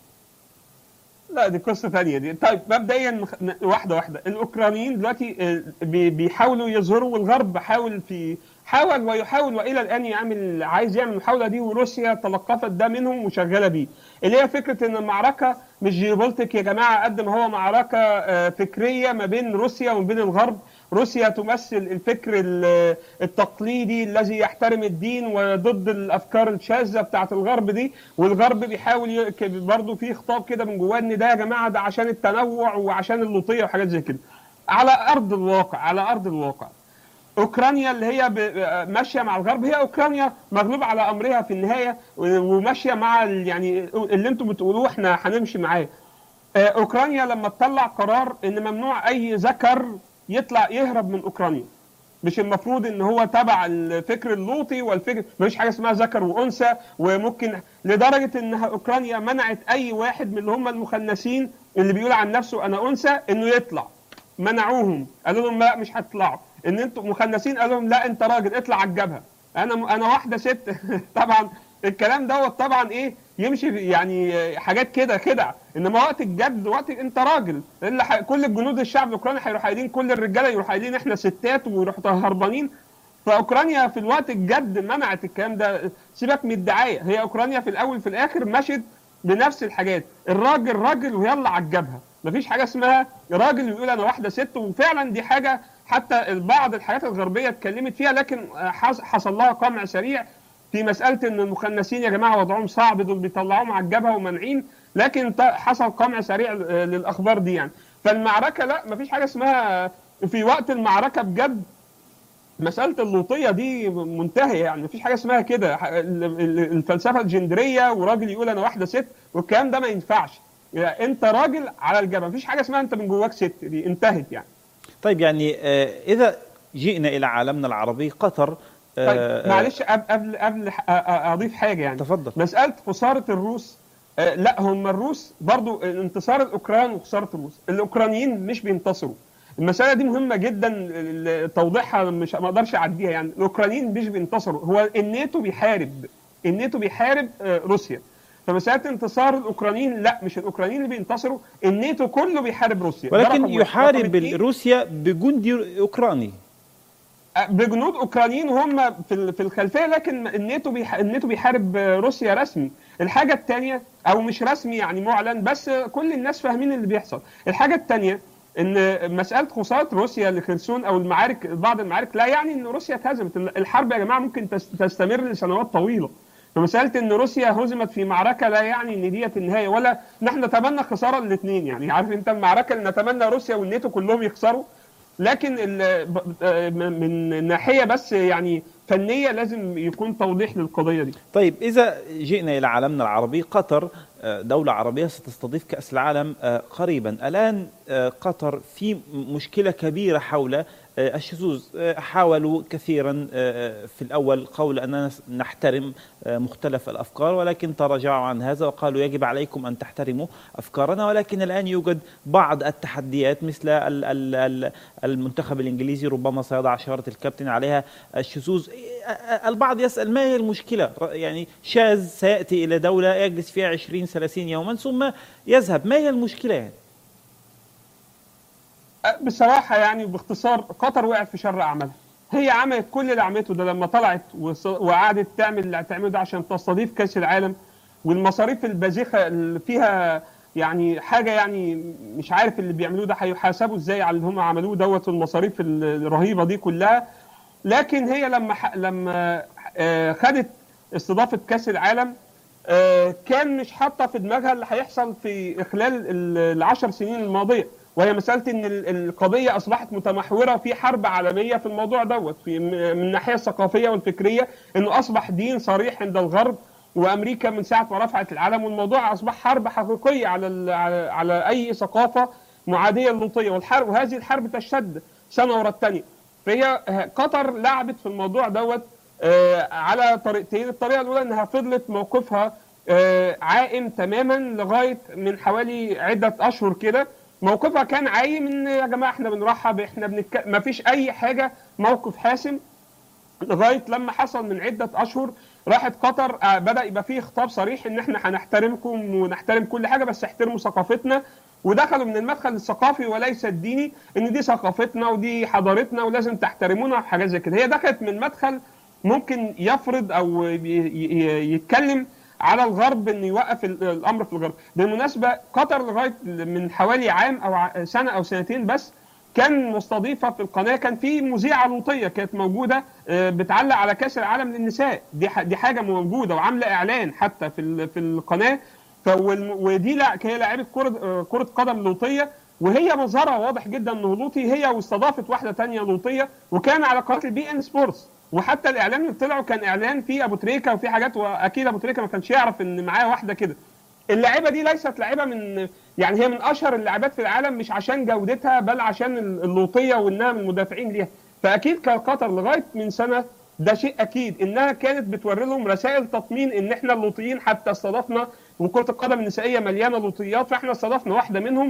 لا دي قصه ثانيه دي طيب مبدئيا نخ- واحده واحده الاوكرانيين دلوقتي آه، بي- بيحاولوا يظهروا والغرب حاول في حاول ويحاول والى الان يعمل عايز يعمل المحاوله دي وروسيا تلقفت ده منهم وشغاله بيه اللي هي فكره ان المعركه مش جيوبولتيك يا جماعه قد ما هو معركه آه، فكريه ما بين روسيا وما بين الغرب روسيا تمثل الفكر ال- التقليدي الذي يحترم الدين وضد الافكار الشاذه بتاعت الغرب دي والغرب بيحاول ي- ك- برضه في خطاب كده من جواه ان ده يا جماعه ده عشان التنوع وعشان اللوطيه وحاجات زي كده على ارض الواقع على ارض الواقع اوكرانيا اللي هي ب- ماشيه مع الغرب هي اوكرانيا مغلوب على امرها في النهايه و- وماشيه مع ال- يعني اللي انتم بتقولوه احنا هنمشي معاه آه، اوكرانيا لما تطلع قرار ان ممنوع اي ذكر يطلع يهرب من اوكرانيا مش المفروض ان هو تبع الفكر اللوطي والفكر مفيش حاجه اسمها ذكر وانثى وممكن لدرجه ان اوكرانيا منعت اي واحد من اللي هم المخنثين اللي بيقول عن نفسه انا انثى انه يطلع منعوهم قالوا لهم لا مش هتطلعوا ان انتوا مخنثين قالوا لهم لا انت راجل اطلع على الجبهه انا انا واحده ست طبعا الكلام دوت طبعا ايه يمشي يعني حاجات كده خدع انما وقت الجد وقت انت راجل اللي ح... كل الجنود الشعب الاوكراني هيروحوا قايلين كل الرجاله يروحوا قايلين احنا ستات ويروحوا هربانين فاوكرانيا في الوقت الجد منعت الكلام ده سيبك من الدعايه هي اوكرانيا في الاول في الاخر مشت بنفس الحاجات الراجل راجل ويلا على الجبهه مفيش حاجه اسمها راجل يقول انا واحده ست وفعلا دي حاجه حتى بعض الحاجات الغربيه اتكلمت فيها لكن حصل لها قمع سريع في مساله ان المخنثين يا جماعه وضعهم صعب دول بيطلعوهم على الجبهه ومانعين لكن حصل قمع سريع للاخبار دي يعني فالمعركه لا مفيش حاجه اسمها في وقت المعركه بجد مساله اللوطيه دي منتهيه يعني مفيش حاجه اسمها كده الفلسفه الجندريه وراجل يقول انا واحده ست والكلام ده ما ينفعش يعني انت راجل على الجبهه مفيش حاجه اسمها انت من جواك ست دي انتهت يعني طيب يعني اذا جئنا الى عالمنا العربي قطر طيب معلش قبل قبل اضيف حاجه يعني تفضل مساله خساره الروس لا هم الروس برضو انتصار الاوكران وخساره الروس الاوكرانيين مش بينتصروا المساله دي مهمه جدا توضيحها مش ما اقدرش اعديها يعني الاوكرانيين مش بينتصروا هو الناتو بيحارب الناتو بيحارب روسيا فمساله انتصار الاوكرانيين لا مش الاوكرانيين اللي بينتصروا الناتو كله بيحارب روسيا ولكن يحارب روسيا بجندي اوكراني بجنود اوكرانيين هم في في الخلفيه لكن الناتو الناتو بيحارب روسيا رسمي الحاجه الثانيه او مش رسمي يعني معلن بس كل الناس فاهمين اللي بيحصل الحاجه الثانيه ان مساله خساره روسيا لخرسون او المعارك بعض المعارك لا يعني ان روسيا اتهزمت الحرب يا جماعه ممكن تستمر لسنوات طويله فمساله ان روسيا هزمت في معركه لا يعني ان ديت النهايه ولا نحن نتمنى خساره الاثنين يعني عارف انت المعركه اللي نتمنى روسيا والناتو كلهم يخسروا لكن من ناحيه بس يعني فنيه لازم يكون توضيح للقضيه دي. طيب اذا جئنا الى عالمنا العربي قطر دولة عربية ستستضيف كأس العالم قريبا الآن قطر في مشكلة كبيرة حول الشذوذ حاولوا كثيرا في الأول قول أننا نحترم مختلف الأفكار ولكن تراجعوا عن هذا وقالوا يجب عليكم أن تحترموا أفكارنا ولكن الآن يوجد بعض التحديات مثل المنتخب الإنجليزي ربما سيضع شارة الكابتن عليها الشذوذ البعض يسأل ما هي المشكلة يعني شاذ سيأتي إلى دولة يجلس فيها 20 30 يوما ثم يذهب ما هي المشكلة يعني بصراحة يعني باختصار قطر وقعت في شر أعمالها هي عملت كل اللي عملته ده لما طلعت وقعدت تعمل اللي هتعمله ده عشان تستضيف كأس العالم والمصاريف الباذخة اللي فيها يعني حاجة يعني مش عارف اللي بيعملوه ده هيحاسبوا ازاي على اللي هم عملوه دوت والمصاريف الرهيبة دي كلها لكن هي لما لما خدت استضافة كأس العالم كان مش حاطة في دماغها اللي هيحصل في خلال العشر سنين الماضية وهي مساله ان القضيه اصبحت متمحوره في حرب عالميه في الموضوع دوت في من الناحيه الثقافيه والفكريه انه اصبح دين صريح عند الغرب وامريكا من ساعه ما رفعت العلم والموضوع اصبح حرب حقيقيه على على اي ثقافه معاديه للوطيه والحرب وهذه الحرب تشتد سنه ورا الثانيه فهي قطر لعبت في الموضوع دوت على طريقتين الطريقه الاولى انها فضلت موقفها عائم تماما لغايه من حوالي عده اشهر كده موقفها كان عايم ان يا جماعه احنا بنرحب احنا بنتك... ما فيش اي حاجه موقف حاسم لغايه لما حصل من عده اشهر راحت قطر بدا يبقى فيه خطاب صريح ان احنا هنحترمكم ونحترم كل حاجه بس احترموا ثقافتنا ودخلوا من المدخل الثقافي وليس الديني ان دي ثقافتنا ودي حضارتنا ولازم تحترمونا وحاجات زي كده هي دخلت من مدخل ممكن يفرض او يتكلم على الغرب انه يوقف الامر في الغرب بالمناسبه قطر لغايه من حوالي عام او سنه او سنتين بس كان مستضيفه في القناه كان في مذيعه لوطيه كانت موجوده بتعلق على كاس العالم للنساء دي دي حاجه موجوده وعامله اعلان حتى في في القناه ودي هي لاعبه كره كره قدم لوطيه وهي مظهرها واضح جدا انه لوطي هي واستضافت واحده ثانيه لوطيه وكان على قناه البي ان سبورتس وحتى الاعلان اللي طلعوا كان اعلان فيه ابو تريكه وفي حاجات واكيد ابو تريكه ما كانش يعرف ان معاه واحده كده اللاعبه دي ليست لاعبه من يعني هي من اشهر اللاعبات في العالم مش عشان جودتها بل عشان اللوطيه وانها من المدافعين ليها فاكيد كان قطر لغايه من سنه ده شيء اكيد انها كانت بتوري لهم رسائل تطمين ان احنا اللوطيين حتى استضفنا وكره القدم النسائيه مليانه لوطيات فاحنا استضفنا واحده منهم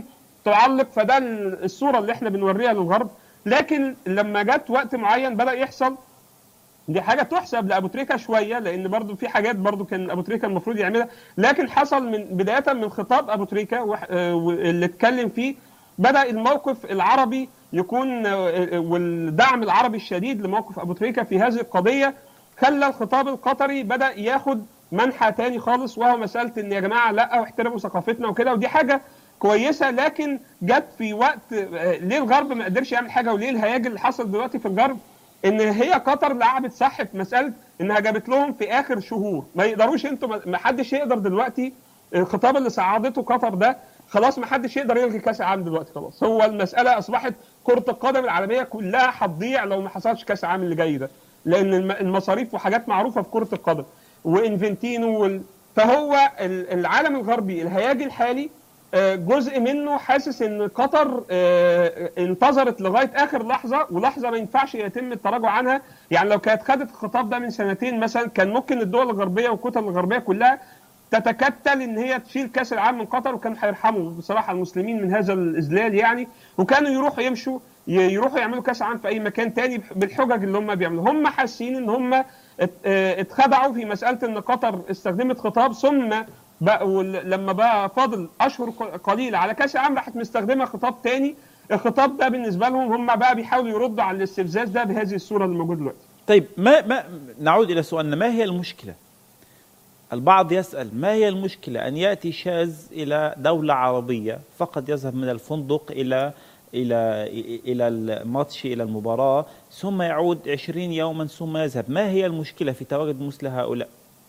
تعلق فده الصوره اللي احنا بنوريها للغرب لكن لما جت وقت معين بدا يحصل دي حاجه تحسب لابو تريكه شويه لان برضو في حاجات برضو كان ابو تريكه المفروض يعملها لكن حصل من بدايه من خطاب ابو تريكه اللي اتكلم فيه بدا الموقف العربي يكون والدعم العربي الشديد لموقف ابو تريكه في هذه القضيه خلى الخطاب القطري بدا ياخد منحى تاني خالص وهو مساله ان يا جماعه لا واحترموا ثقافتنا وكده ودي حاجه كويسه لكن جت في وقت ليه الغرب ما قدرش يعمل حاجه وليه الهياج اللي حصل دلوقتي في الغرب ان هي قطر لعبت صح في مساله انها جابت لهم في اخر شهور ما يقدروش انتوا ما حدش يقدر دلوقتي الخطاب اللي صعدته قطر ده خلاص ما حدش يقدر يلغي كاس العالم دلوقتي خلاص هو المساله اصبحت كره القدم العالميه كلها هتضيع لو ما حصلش كاس العالم اللي جاي ده لان المصاريف وحاجات معروفه في كره القدم وانفنتينو وال... فهو العالم الغربي الهياج الحالي جزء منه حاسس ان قطر انتظرت لغايه اخر لحظه ولحظه ما ينفعش يتم التراجع عنها يعني لو كانت خدت الخطاب ده من سنتين مثلا كان ممكن الدول الغربيه والكتل الغربيه كلها تتكتل ان هي تشيل كاس العالم من قطر وكانوا هيرحموا بصراحه المسلمين من هذا الاذلال يعني وكانوا يروحوا يمشوا يروحوا يعملوا كاس عالم في اي مكان تاني بالحجج اللي هم بيعملوها هم حاسين ان هم اتخدعوا في مساله ان قطر استخدمت خطاب ثم بقى لما بقى فاضل اشهر قليله على كاس العالم راحت مستخدمه خطاب تاني الخطاب ده بالنسبه لهم هم بقى بيحاولوا يردوا على الاستفزاز ده بهذه الصوره اللي موجوده دلوقتي. طيب ما ما نعود الى سؤالنا ما هي المشكله؟ البعض يسال ما هي المشكله ان ياتي شاذ الى دوله عربيه فقط يذهب من الفندق الى الى الى الماتش الى المباراه ثم يعود 20 يوما ثم يذهب، ما هي المشكله في تواجد مثل هؤلاء؟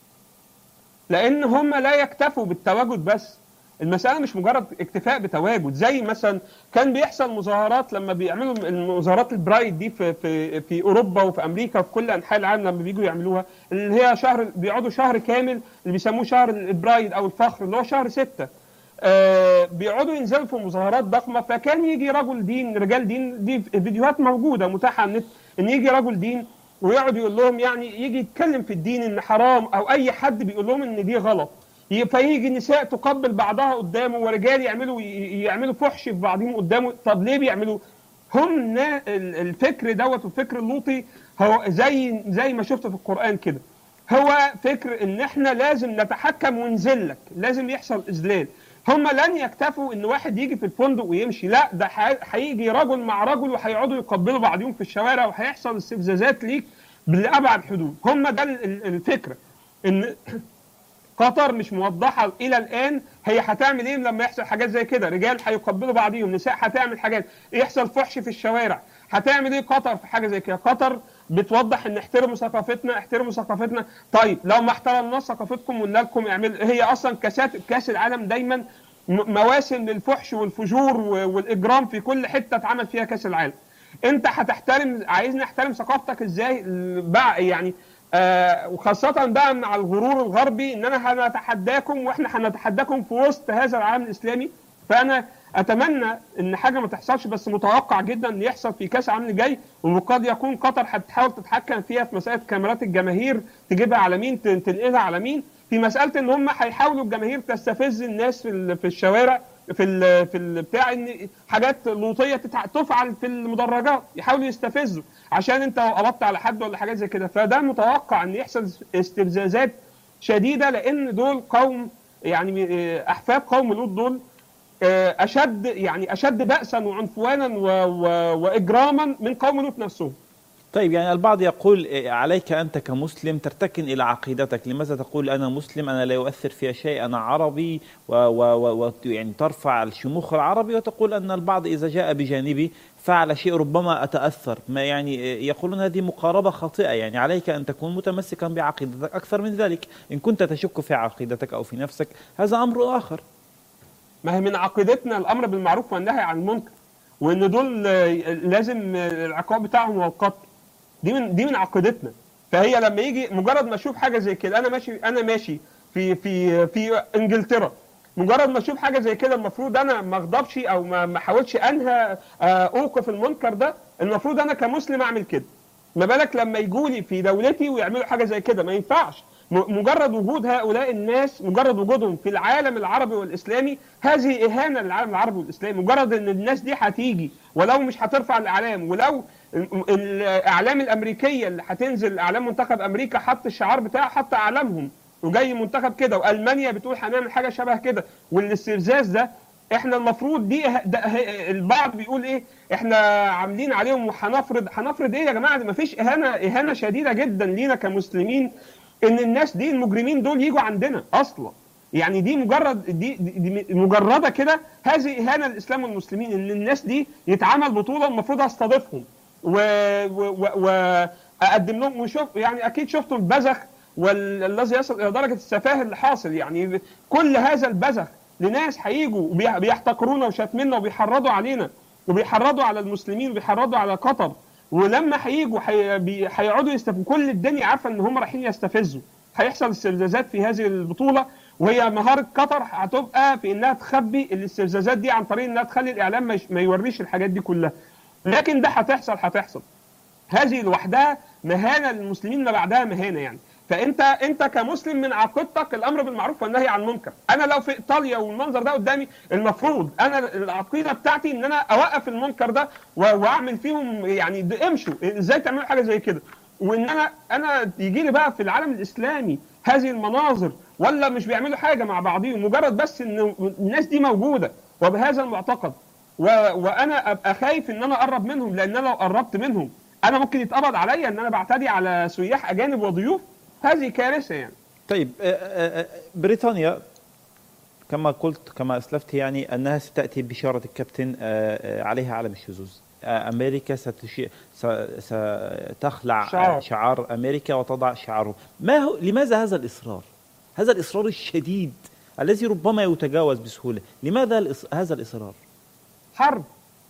لان هم لا يكتفوا بالتواجد بس المساله مش مجرد اكتفاء بتواجد زي مثلا كان بيحصل مظاهرات لما بيعملوا المظاهرات البرايد دي في في في اوروبا وفي امريكا وفي كل انحاء العالم لما بيجوا يعملوها اللي هي شهر بيقعدوا شهر كامل اللي بيسموه شهر البرايد او الفخر اللي هو شهر ستة آه بيقعدوا ينزلوا في مظاهرات ضخمه فكان يجي رجل دين رجال دين دي فيديوهات موجوده متاحه على النت ان يجي رجل دين ويقعد يقول لهم يعني يجي يتكلم في الدين ان حرام او اي حد بيقول لهم ان دي غلط فيجي نساء تقبل بعضها قدامه ورجال يعملوا يعملوا فحش في بعضهم قدامه طب ليه بيعملوا هم الفكر دوت والفكر اللوطي هو زي زي ما شفت في القران كده هو فكر ان احنا لازم نتحكم ونذلك لازم يحصل اذلال هم لن يكتفوا ان واحد يجي في الفندق ويمشي لا ده هيجي رجل مع رجل وهيقعدوا يقبلوا بعضهم في الشوارع وهيحصل استفزازات ليك لابعد حدود هم ده الفكره ان قطر مش موضحه الى الان هي هتعمل ايه لما يحصل حاجات زي كده رجال هيقبلوا بعضهم نساء هتعمل حاجات يحصل فحش في الشوارع هتعمل ايه قطر في حاجه زي كده قطر بتوضح ان احترموا ثقافتنا احترموا ثقافتنا طيب لو ما احترمناش ثقافتكم قلنا لكم اعمل هي اصلا كاسات كاس العالم دايما مواسم للفحش والفجور والاجرام في كل حته اتعمل فيها كاس العالم انت هتحترم عايزني احترم ثقافتك ازاي بقى يعني آه وخاصة بقى مع الغرور الغربي ان انا هنتحداكم واحنا هنتحداكم في وسط هذا العالم الاسلامي فانا اتمنى ان حاجه ما تحصلش بس متوقع جدا ان يحصل في كاس العالم الجاي وقد يكون قطر هتحاول تتحكم فيها في مساله كاميرات الجماهير تجيبها على مين تنقلها على مين في مساله ان هم هيحاولوا الجماهير تستفز الناس في في الشوارع في ال في البتاع ان حاجات لوطيه تفعل في المدرجات يحاولوا يستفزوا عشان انت قبضت على حد ولا حاجات زي كده فده متوقع ان يحصل استفزازات شديده لان دول قوم يعني احفاد قوم لوط دول اشد يعني اشد بأسا وعنفوانا واجراما من قوم لوط نفسهم طيب يعني البعض يقول عليك أنت كمسلم ترتكن إلى عقيدتك لماذا تقول أنا مسلم أنا لا يؤثر في شيء أنا عربي ويعني ترفع الشموخ العربي وتقول أن البعض إذا جاء بجانبي فعل شيء ربما أتأثر ما يعني يقولون هذه مقاربة خاطئة يعني عليك أن تكون متمسكا بعقيدتك أكثر من ذلك إن كنت تشك في عقيدتك أو في نفسك هذا أمر آخر ما هي من عقيدتنا الأمر بالمعروف والنهي عن المنكر وإن دول لازم العقاب بتاعهم هو القتل دي من دي من عقيدتنا فهي لما يجي مجرد ما اشوف حاجه زي كده انا ماشي انا ماشي في في في انجلترا مجرد ما اشوف حاجه زي كده المفروض انا ما اغضبش او ما ما احاولش انهى اوقف المنكر ده المفروض انا كمسلم اعمل كده ما بالك لما يجوا لي في دولتي ويعملوا حاجه زي كده ما ينفعش م- مجرد وجود هؤلاء الناس مجرد وجودهم في العالم العربي والاسلامي هذه اهانه للعالم العربي والاسلامي مجرد ان الناس دي هتيجي ولو مش هترفع الاعلام ولو ال- الاعلام الامريكيه اللي هتنزل اعلام منتخب امريكا حط الشعار بتاعه حط اعلامهم وجاي منتخب كده والمانيا بتقول هنعمل حاجه شبه كده والاستفزاز ده احنا المفروض دي ه- ده ه- البعض بيقول ايه احنا عاملين عليهم وهنفرض هنفرض ايه يا جماعه دي مفيش اهانه اهانه شديده جدا لينا كمسلمين ان الناس دي المجرمين دول يجوا عندنا اصلا يعني دي مجرد دي, دي, دي مجرده كده هذه اهانه للاسلام والمسلمين ان الناس دي يتعمل بطوله المفروض استضيفهم واقدم لهم وشوف يعني اكيد شفتوا البذخ والذي يصل الى درجه السفاهه اللي حاصل يعني كل هذا البذخ لناس هيجوا وبيحتقرونا وشاتميننا وبيحرضوا علينا وبيحرضوا على المسلمين وبيحرضوا على قطر ولما هيجوا هي- بي- هيقعدوا يستفزوا كل الدنيا عارفه ان هم رايحين يستفزوا هيحصل استفزازات في هذه البطوله وهي مهاره قطر هتبقى في انها تخبي الاستفزازات دي عن طريق انها تخلي الاعلام ما يش- ما يوريش الحاجات دي كلها لكن ده هتحصل هتحصل هذه لوحدها مهانه للمسلمين ما بعدها مهانه يعني فانت انت كمسلم من عقيدتك الامر بالمعروف والنهي عن المنكر انا لو في ايطاليا والمنظر ده قدامي المفروض انا العقيده بتاعتي ان انا اوقف المنكر ده و- واعمل فيهم يعني ده امشوا ازاي تعملوا حاجه زي كده وان انا انا يجي لي بقى في العالم الاسلامي هذه المناظر ولا مش بيعملوا حاجه مع بعضهم مجرد بس ان الناس دي موجوده وبهذا المعتقد و... وانا ابقى خايف ان انا اقرب منهم لان انا لو قربت منهم انا ممكن يتقبض عليا ان انا بعتدي على سياح اجانب وضيوف هذه كارثه يعني طيب آه، آه، آه، بريطانيا كما قلت كما اسلفت يعني انها ستاتي بشاره الكابتن آه، آه، عليها علم الشذوذ آه، امريكا ستشي... س- ستخلع شعار. شعار. شعار امريكا وتضع شعاره ما هو لماذا هذا الاصرار هذا الاصرار الشديد الذي ربما يتجاوز بسهوله لماذا الإص... هذا الاصرار حرب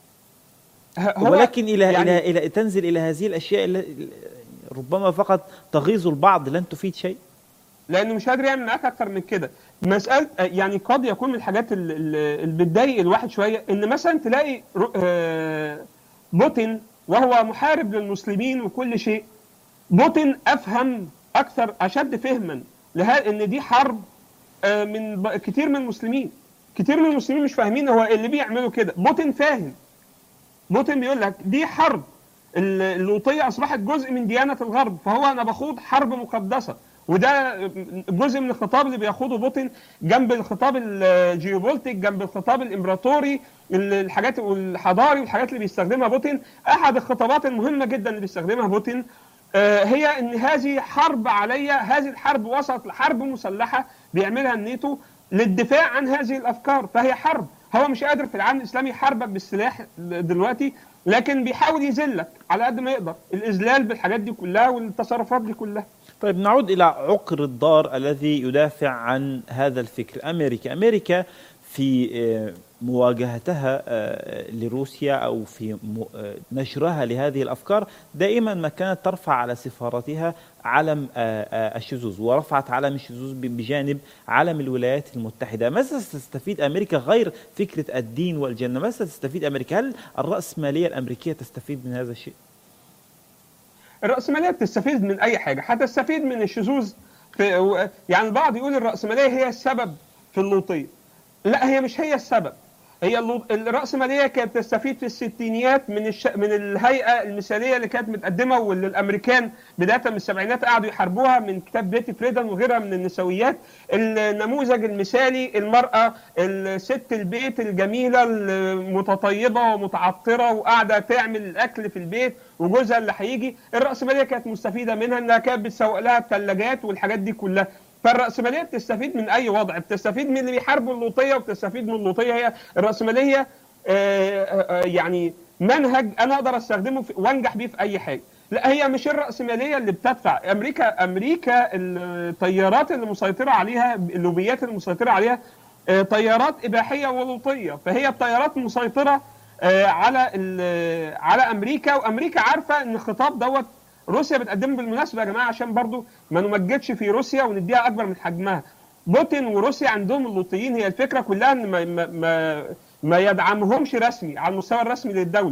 ه- هو ولكن الى يعني- الى الى تنزل الى هذه الاشياء الل- ربما فقط تغيظ البعض لن تفيد شيء لانه مش قادر يعمل معاك اكتر من كده مساله يعني قد يكون من الحاجات ال- ال- اللي بتضايق الواحد شويه ان مثلا تلاقي رو- آه، بوتين وهو محارب للمسلمين وكل شيء بوتين افهم اكثر اشد فهما لها ان دي حرب آه، من ب- كتير من المسلمين كتير من المسلمين مش فاهمين هو اللي بيعملوا كده بوتين فاهم بوتين بيقول لك دي حرب ال- اللوطيه اصبحت جزء من ديانه الغرب فهو انا بخوض حرب مقدسه وده جزء من الخطاب اللي بيخوضه بوتين جنب الخطاب الجيوبوليتيك جنب الخطاب الامبراطوري ال- الحاجات والحضاري والحاجات اللي بيستخدمها بوتين احد الخطابات المهمه جدا اللي بيستخدمها بوتين آه، هي ان هذه حرب عليا هذه الحرب وصلت لحرب مسلحه بيعملها الناتو للدفاع عن هذه الافكار فهي حرب هو مش قادر في العالم الاسلامي يحاربك بالسلاح دلوقتي لكن بيحاول يذلك على قد ما يقدر الاذلال بالحاجات دي كلها والتصرفات دي كلها طيب نعود إلى عقر الدار الذي يدافع عن هذا الفكر أمريكا أمريكا في آه، مواجهتها آه، لروسيا أو في م- آه، نشرها لهذه الأفكار دائما ما كانت ترفع على سفارتها علم آه، آه، الشذوذ ورفعت علم الشذوذ ب- بجانب علم الولايات المتحدة ماذا ستستفيد أمريكا غير فكرة الدين والجنة ماذا ستستفيد أمريكا هل الرأسمالية الأمريكية تستفيد من هذا الشيء الرأسمالية بتستفيد من أي حاجة هتستفيد من الشذوذ في يعني البعض يقول الرأسمالية هي السبب في اللوطية لا هي مش هي السبب هي اللو- الرأسمالية كانت تستفيد في الستينيات من الش... من الهيئة المثالية اللي كانت متقدمة واللي الأمريكان بداية من السبعينات قعدوا يحاربوها من كتاب بيتي فريدن وغيرها من النسويات النموذج المثالي المرأة الست البيت الجميلة المتطيبة ومتعطرة وقاعدة تعمل الأكل في البيت وجوزها اللي هيجي الرأسمالية كانت مستفيدة منها إنها كانت بتسوق لها الثلاجات والحاجات دي كلها فالرأسمالية بتستفيد من أي وضع بتستفيد من اللي بيحاربوا اللوطية وبتستفيد من اللوطية هي الرأسمالية آه، آه، يعني منهج أنا أقدر أستخدمه في- وأنجح بيه في أي حاجة لا هي مش الرأسمالية اللي بتدفع أمريكا أمريكا الطيارات اللي مسيطرة عليها اللوبيات اللي مسيطرة عليها آه، طيارات إباحية ولوطية فهي الطيارات مسيطرة آه، على ال- على أمريكا وأمريكا عارفة إن الخطاب دوت روسيا بتقدمه بالمناسبه يا جماعه عشان برضو ما نمجدش في روسيا ونديها اكبر من حجمها بوتين وروسيا عندهم اللوطيين هي الفكره كلها ان ما ما ما, ما يدعمهمش رسمي على المستوى الرسمي للدوله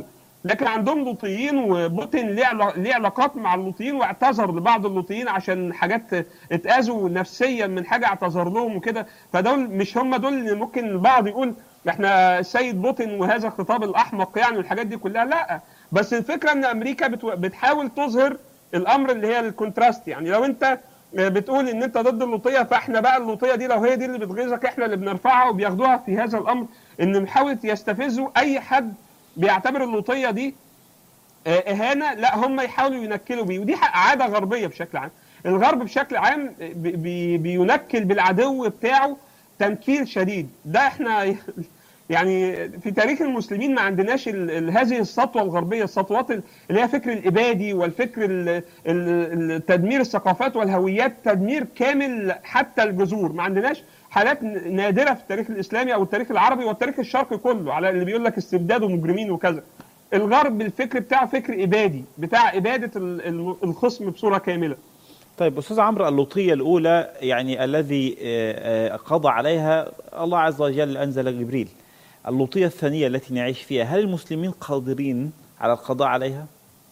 لكن عندهم لوطيين وبوتين ليه علا- ليه علاقات مع اللوطيين واعتذر لبعض اللوطيين عشان حاجات اتاذوا نفسيا من حاجه اعتذر لهم وكده فدول مش هم دول اللي ممكن البعض يقول احنا السيد بوتين وهذا الخطاب الاحمق يعني والحاجات دي كلها لا بس الفكره ان امريكا بتو- بتحاول تظهر الامر اللي هي الكونتراست يعني لو انت بتقول ان انت ضد اللوطيه فاحنا بقى اللوطيه دي لو هي دي اللي بتغيظك احنا اللي بنرفعها وبياخدوها في هذا الامر ان محاوله يستفزوا اي حد بيعتبر اللوطيه دي آه، اهانه لا هم يحاولوا ينكلوا بيه ودي ح- عاده غربيه بشكل عام الغرب بشكل عام بي- بي- بينكل بالعدو بتاعه تنكيل شديد ده احنا يعني في تاريخ المسلمين ما عندناش ال- ال- هذه السطوه الغربيه السطوات ال- اللي هي فكر الابادي والفكر ال- ال- ال- تدمير الثقافات والهويات تدمير كامل حتى الجذور ما عندناش حالات ن- نادره في التاريخ الاسلامي او التاريخ العربي والتاريخ الشرقي كله على اللي بيقول لك استبداد ومجرمين وكذا الغرب الفكر بتاعه فكر ابادي بتاع اباده ال- ال- الخصم بصوره كامله طيب استاذ عمرو اللوطيه الاولى يعني الذي آه، آه، قضى عليها الله عز وجل انزل جبريل اللوطيه الثانيه التي نعيش فيها هل المسلمين قادرين على القضاء عليها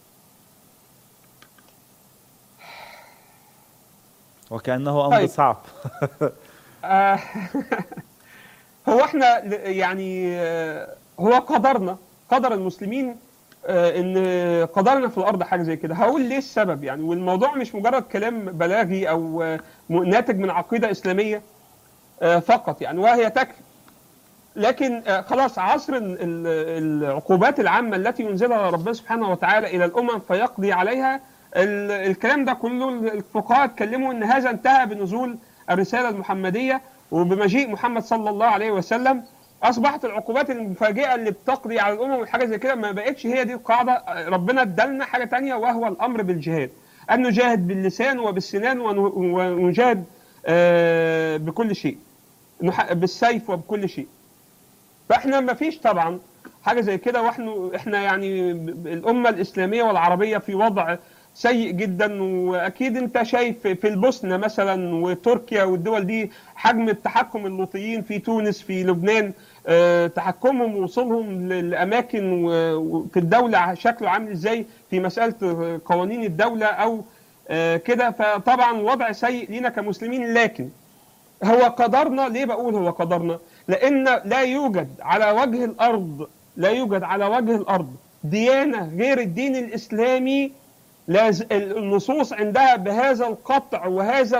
وكانه امر طيب. صعب آه، هو احنا ل- يعني آه، هو قدرنا قدر المسلمين آه، ان قدرنا في الارض حاجه زي كده هقول ليه السبب يعني والموضوع مش مجرد كلام بلاغي او آه، م- ناتج من عقيده اسلاميه آه، فقط يعني وهي تكفي لكن آه، خلاص عصر ال- ال- العقوبات العامه التي ينزلها ربنا سبحانه وتعالى الى الامم فيقضي عليها ال- الكلام ده كله الفقهاء اتكلموا ان هذا انتهى بنزول الرساله المحمديه وبمجيء محمد صلى الله عليه وسلم اصبحت العقوبات المفاجئه اللي بتقضي على الامم والحاجه زي كده ما بقتش هي دي القاعده ربنا ادالنا حاجه تانية وهو الامر بالجهاد ان نجاهد باللسان وبالسنان ون- ونجاهد آه، بكل شيء نح- بالسيف وبكل شيء فاحنا ما فيش طبعا حاجه زي كده واحنا احنا يعني ب- الامه الاسلاميه والعربيه في وضع سيء جدا واكيد انت شايف في البوسنه مثلا وتركيا والدول دي حجم التحكم اللوطيين في تونس في لبنان آه، تحكمهم ووصولهم ل- لاماكن و- وفي الدوله شكله عامل ازاي في مساله آه، قوانين الدوله او آه، كده فطبعا وضع سيء لينا كمسلمين لكن هو قدرنا ليه بقول هو قدرنا لان لا يوجد على وجه الارض لا يوجد على وجه الارض ديانه غير الدين الاسلامي لاز- النصوص عندها بهذا القطع وهذا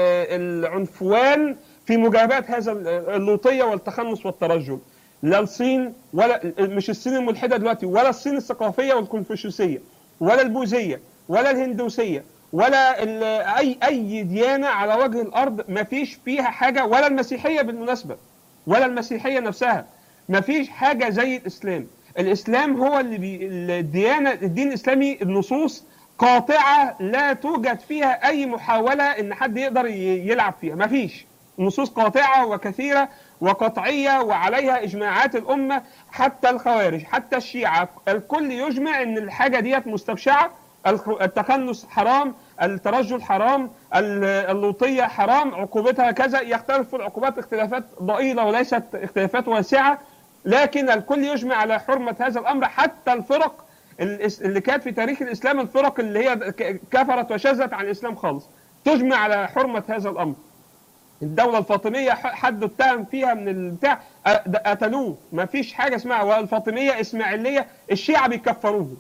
ال- العنفوان في مجابهه هذا ال- اللوطيه والتخنص والترجل لا الصين ولا مش الصين الملحده دلوقتي ولا الصين الثقافيه والكونفوشيوسيه ولا البوذيه ولا الهندوسيه ولا ال- اي اي ديانه على وجه الارض ما فيش فيها حاجه ولا المسيحيه بالمناسبه ولا المسيحيه نفسها ما فيش حاجه زي الاسلام الاسلام هو اللي بي الديانه الدين الاسلامي النصوص قاطعه لا توجد فيها اي محاوله ان حد يقدر ي- يلعب فيها ما فيش نصوص قاطعه وكثيره وقطعيه وعليها اجماعات الامه حتى الخوارج حتى الشيعه الكل يجمع ان الحاجه ديت مستبشعه الخ- التخنس حرام الترجل حرام ال- اللوطيه حرام عقوبتها كذا يختلف في العقوبات اختلافات ضئيله وليست اختلافات واسعه لكن الكل يجمع على حرمه هذا الامر حتى الفرق الإس- اللي كانت في تاريخ الاسلام الفرق اللي هي ك- كفرت وشذت عن الاسلام خالص تجمع على حرمه هذا الامر الدولة الفاطمية ح- حد اتهم فيها من البتاع أ- د- قتلوه ما فيش حاجة اسمها والفاطمية إسماعيلية الشيعة بيكفروه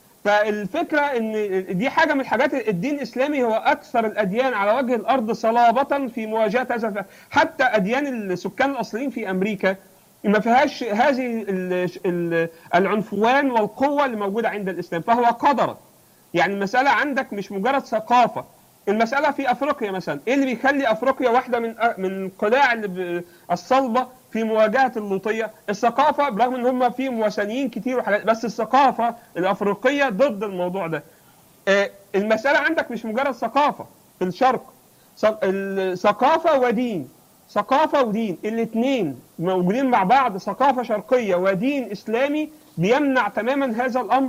فالفكرة ان دي حاجة من الحاجات الدين الإسلامي هو أكثر الأديان على وجه الأرض صلابة في مواجهة هذا الف- حتى أديان السكان الأصليين في أمريكا ما فيهاش هذه ال- ال- العنفوان والقوة اللي موجودة عند الإسلام فهو قدر يعني المسألة عندك مش مجرد ثقافة المسألة في أفريقيا مثلا إيه اللي بيخلي أفريقيا واحدة من من القلاع اللي ب- الصلبة في مواجهة اللوطية الثقافة برغم إن هم فيهم وثنيين كتير وحاجات بس الثقافة الأفريقية ضد الموضوع ده آه، المسألة عندك مش مجرد ثقافة في الشرق ث- الثقافة ودين ثقافة ودين الاثنين موجودين مع بعض ثقافة شرقية ودين إسلامي بيمنع تماما هذا الأمر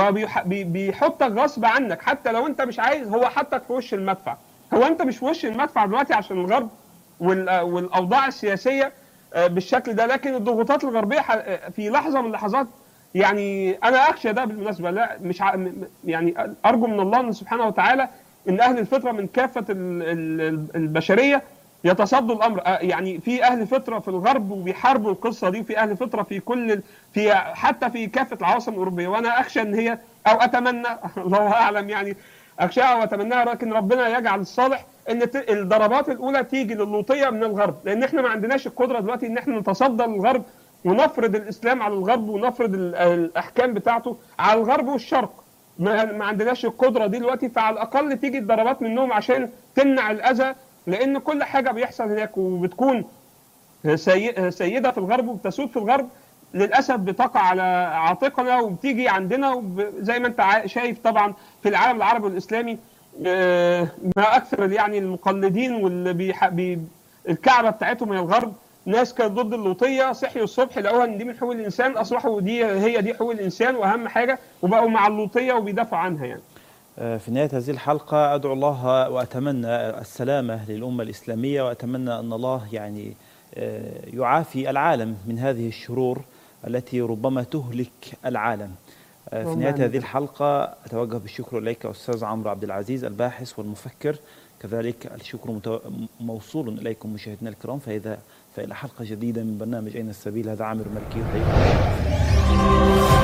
وبيحطك غصب عنك حتى لو أنت مش عايز هو حطك في وش المدفع هو أنت مش في وش المدفع دلوقتي عشان الغرب وال- والأوضاع السياسية آه، بالشكل ده لكن الضغوطات الغربية ح- في لحظة من اللحظات يعني انا اخشى ده بالمناسبه لا مش ع... م- م- يعني ارجو من الله إن سبحانه وتعالى ان اهل الفطره من كافه ال- ال- البشريه يتصدوا الامر آه، يعني في اهل فطره في الغرب وبيحاربوا القصه دي وفي اهل فطره في كل ال- في حتى في كافه العواصم الاوروبيه وانا اخشى ان هي او اتمنى الله اعلم يعني اخشاها واتمناها لكن ربنا يجعل الصالح ان ت- الضربات الاولى تيجي للوطيه من الغرب لان احنا ما عندناش القدره دلوقتي ان احنا نتصدى للغرب ونفرض الاسلام على الغرب ونفرض ال- الاحكام بتاعته على الغرب والشرق ما, ما عندناش القدره دي دلوقتي فعلى الاقل تيجي الضربات منهم عشان تمنع الاذى لان كل حاجه بيحصل هناك وبتكون سي- سيده في الغرب وبتسود في الغرب للاسف بتقع على عاتقنا وبتيجي عندنا وب- زي ما انت عا- شايف طبعا في العالم العربي والاسلامي آه، ما اكثر يعني المقلدين واللي بيح... بي... الكعبه بتاعتهم هي الغرب ناس كانت ضد اللوطيه صحيوا الصبح لقوها ان دي من حقوق الانسان اصبحوا دي هي دي حقوق الانسان واهم حاجه وبقوا مع اللوطيه وبيدافعوا عنها يعني آه، في نهاية هذه الحلقة أدعو الله وأتمنى السلامة للأمة الإسلامية وأتمنى أن الله يعني آه، يعافي العالم من هذه الشرور التي ربما تهلك العالم آه، في اللهم نهاية آمين. هذه الحلقة أتوجه بالشكر إليك أستاذ عمرو عبد العزيز الباحث والمفكر كذلك الشكر متو- موصول إليكم مشاهدينا الكرام فإذا فإلى حلقة جديدة من برنامج أين السبيل هذا عامر ملكي يحييكم